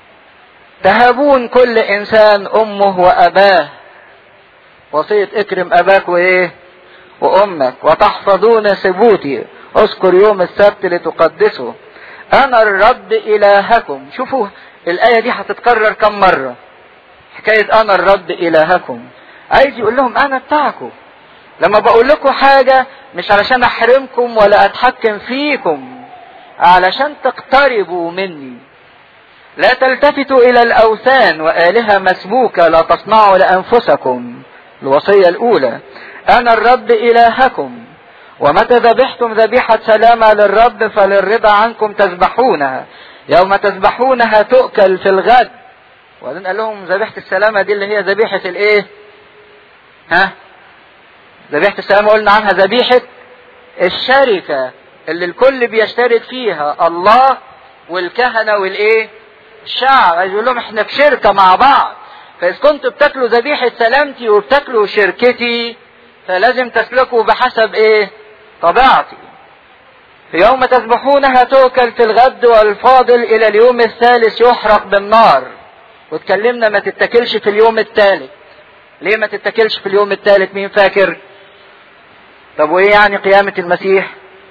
تهابون كل انسان امه واباه وصية اكرم اباك وايه وامك وتحفظون سبوتي اذكر يوم السبت لتقدسه انا الرب الهكم شوفوا الايه دي هتتكرر كم مره حكايه انا الرب الهكم عايز يقول لهم انا بتاعكم لما بقول لكم حاجه مش علشان احرمكم ولا اتحكم فيكم علشان تقتربوا مني لا تلتفتوا الى الاوثان والهه مسبوكه لا تصنعوا لانفسكم الوصيه الاولى انا الرب الهكم ومتى ذبحتم ذبيحة سلامة للرب فللرضا عنكم تذبحونها يوم تذبحونها تؤكل في الغد وبعدين قال لهم ذبيحة السلامة دي اللي هي ذبيحة الايه ها ذبيحة السلامة قلنا عنها ذبيحة الشركة اللي الكل بيشترك فيها الله والكهنة والايه الشعب عايز يقول لهم احنا في شركة مع بعض فإذا كنتوا بتاكلوا ذبيحة سلامتي وبتاكلوا شركتي فلازم تسلكوا بحسب ايه طبيعتي في يوم تذبحونها تؤكل في الغد والفاضل الى اليوم الثالث يحرق بالنار واتكلمنا ما تتكلش في اليوم الثالث ليه ما تتكلش في اليوم الثالث مين فاكر طب وايه يعني قيامة المسيح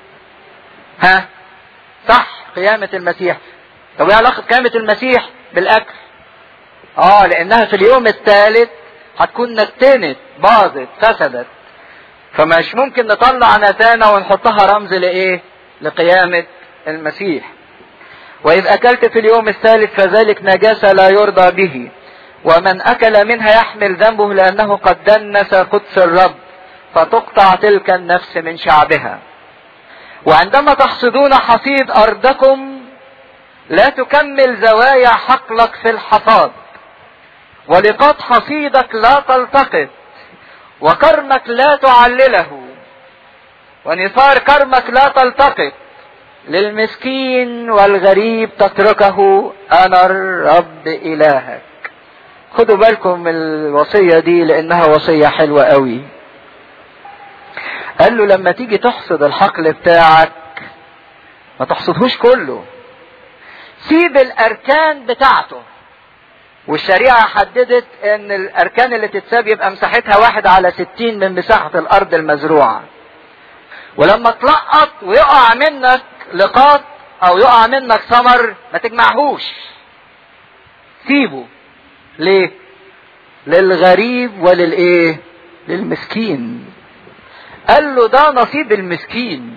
ها صح قيامة المسيح طب ايه علاقة قيامة المسيح بالاكل اه لانها في اليوم الثالث هتكون نتنت باظت فسدت فمش ممكن نطلع نتانة ونحطها رمز لايه لقيامة المسيح وإذ أكلت في اليوم الثالث فذلك نجاسة لا يرضى به ومن أكل منها يحمل ذنبه لأنه قد دنس قدس الرب فتقطع تلك النفس من شعبها وعندما تحصدون حصيد أرضكم لا تكمل زوايا حقلك في الحصاد ولقاط حصيدك لا تلتقط وكرمك لا تعلله ونثار كرمك لا تلتقط للمسكين والغريب تتركه انا الرب الهك خدوا بالكم من الوصية دي لانها وصية حلوة قوي قال له لما تيجي تحصد الحقل بتاعك ما تحصدهوش كله سيب الاركان بتاعته والشريعة حددت ان الاركان اللي تتساب يبقى مساحتها واحد على ستين من مساحة الارض المزروعة ولما تلقط ويقع منك لقاط او يقع منك ثمر ما تجمعهوش سيبه ليه للغريب وللايه للمسكين قال له ده نصيب المسكين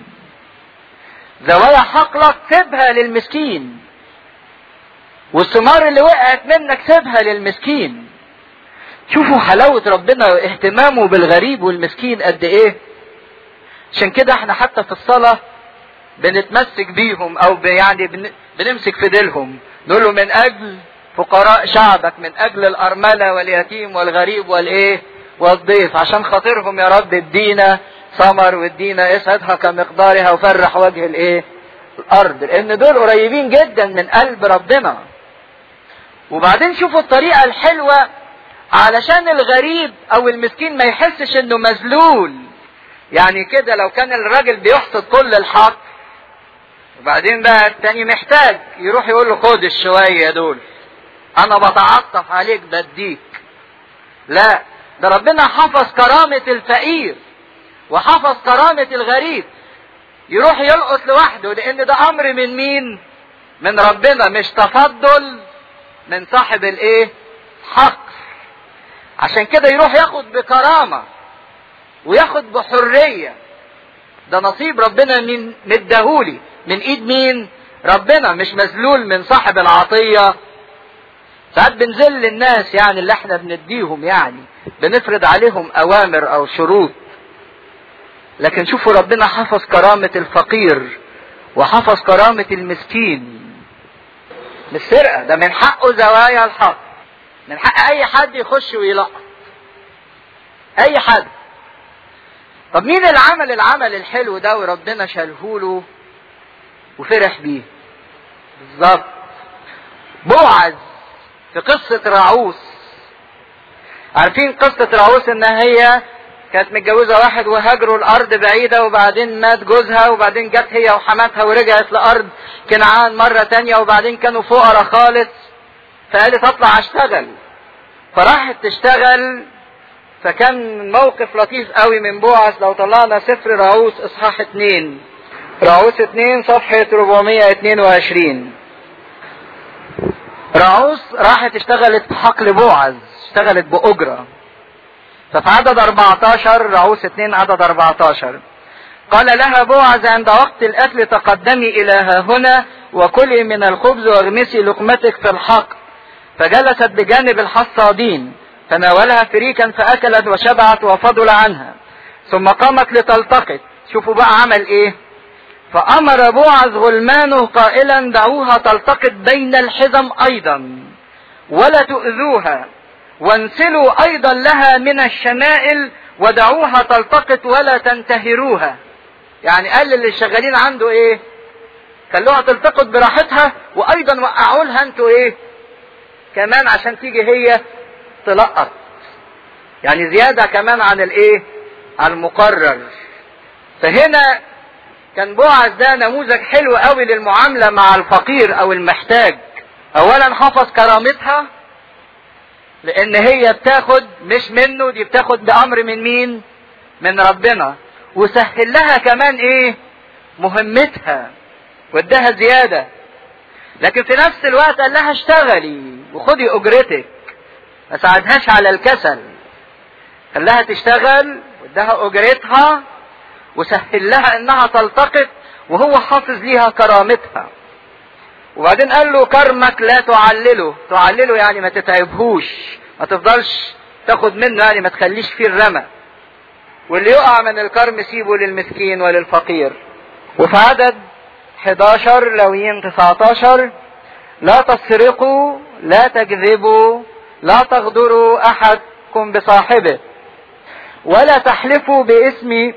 زوايا حقلك سيبها للمسكين والثمار اللي وقعت منك سيبها للمسكين شوفوا حلاوة ربنا واهتمامه بالغريب والمسكين قد ايه عشان كده احنا حتى في الصلاة بنتمسك بيهم او يعني بنمسك في ديلهم نقول له من اجل فقراء شعبك من اجل الارملة واليتيم والغريب والايه والضيف عشان خاطرهم يا رب ادينا ثمر وادينا اسعدها كمقدارها وفرح وجه الايه الارض لان دول قريبين جدا من قلب ربنا وبعدين شوفوا الطريقة الحلوة علشان الغريب او المسكين ما يحسش انه مذلول يعني كده لو كان الراجل بيحصد كل الحق وبعدين بقى التاني محتاج يروح يقول له خد الشوية دول انا بتعطف عليك بديك لا ده ربنا حفظ كرامة الفقير وحفظ كرامة الغريب يروح يلقط لوحده لان ده امر من مين من ربنا مش تفضل من صاحب الايه حق عشان كده يروح ياخد بكرامة وياخد بحرية ده نصيب ربنا من مدهولي من ايد مين ربنا مش مذلول من صاحب العطية ساعات بنذل الناس يعني اللي احنا بنديهم يعني بنفرض عليهم اوامر او شروط لكن شوفوا ربنا حفظ كرامة الفقير وحفظ كرامة المسكين مش سرقة ده من حقه زوايا الحق من حق اي حد يخش ويلقط اي حد طب مين اللي عمل العمل الحلو ده وربنا شالهوله وفرح بيه بالظبط بوعز في قصة راعوس عارفين قصة راعوس ان هي كانت متجوزة واحد وهاجروا الأرض بعيدة وبعدين مات جوزها وبعدين جت هي وحماتها ورجعت لأرض كنعان مرة تانية وبعدين كانوا فقراء خالص فقالت أطلع أشتغل فراحت تشتغل فكان موقف لطيف قوي من بوعز لو طلعنا سفر راعوس إصحاح اتنين راعوس اتنين صفحة 422 راعوس راحت اشتغلت في حقل بوعز اشتغلت بأجرة ففي عدد 14 رعوس 2 عدد 14 قال لها بوعز عند وقت الأكل تقدمي إلى ها هنا وكلي من الخبز واغمسي لقمتك في الحق فجلست بجانب الحصادين فناولها فريكا فأكلت وشبعت وفضل عنها ثم قامت لتلتقط شوفوا بقى عمل ايه فأمر بوعز غلمانه قائلا دعوها تلتقط بين الحزم أيضا ولا تؤذوها وانسلوا ايضا لها من الشمائل ودعوها تلتقط ولا تنتهروها يعني قال اللي شغالين عنده ايه خلوها تلتقط براحتها وايضا وقعوا لها انتوا ايه كمان عشان تيجي هي تلقط يعني زيادة كمان عن الايه على المقرر فهنا كان بوعز ده نموذج حلو قوي للمعاملة مع الفقير او المحتاج اولا حفظ كرامتها لان هي بتاخد مش منه دي بتاخد بامر من مين من ربنا وسهل لها كمان ايه مهمتها واداها زيادة لكن في نفس الوقت قال لها اشتغلي وخدي اجرتك ما ساعدهاش على الكسل خلاها تشتغل واداها اجرتها وسهل لها انها تلتقط وهو حافظ ليها كرامتها وبعدين قال له كرمك لا تعلله تعلله يعني ما تتعبهوش ما تفضلش تاخد منه يعني ما تخليش فيه الرمى واللي يقع من الكرم سيبه للمسكين وللفقير وفي عدد 11 لويين 19 لا تسرقوا لا تكذبوا لا تغدروا احدكم بصاحبه ولا تحلفوا باسمي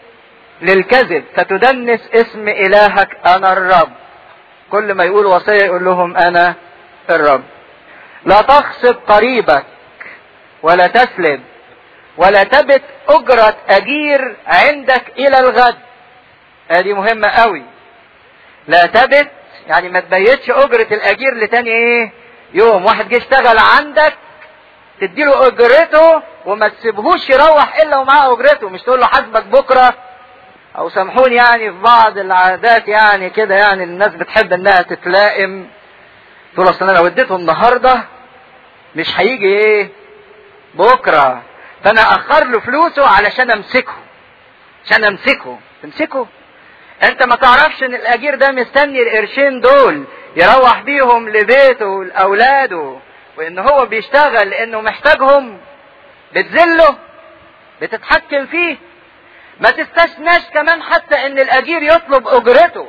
للكذب فتدنس اسم الهك انا الرب كل ما يقول وصيه يقول لهم انا الرب لا تغصب قريبك ولا تسلب ولا تبت اجرة اجير عندك الى الغد ادي مهمة قوي لا تبت يعني ما تبيتش اجرة الاجير لتاني ايه يوم واحد جه اشتغل عندك تديله اجرته وما تسيبهوش يروح الا ومعاه اجرته مش تقول له حاسبك بكره او سامحوني يعني في بعض العادات يعني كده يعني الناس بتحب انها تتلائم تقول اصل انا لو اديته النهارده مش هيجي ايه بكره فانا اخر له فلوسه علشان امسكه عشان امسكه تمسكه انت ما تعرفش ان الاجير ده مستني القرشين دول يروح بيهم لبيته ولاولاده وان هو بيشتغل لانه محتاجهم بتذله بتتحكم فيه ما تستثناش كمان حتى ان الاجير يطلب اجرته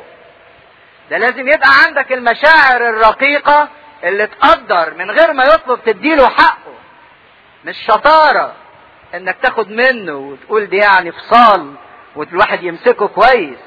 ده لازم يبقى عندك المشاعر الرقيقة اللي تقدر من غير ما يطلب تديله حقه مش شطارة انك تاخد منه وتقول دي يعني فصال والواحد يمسكه كويس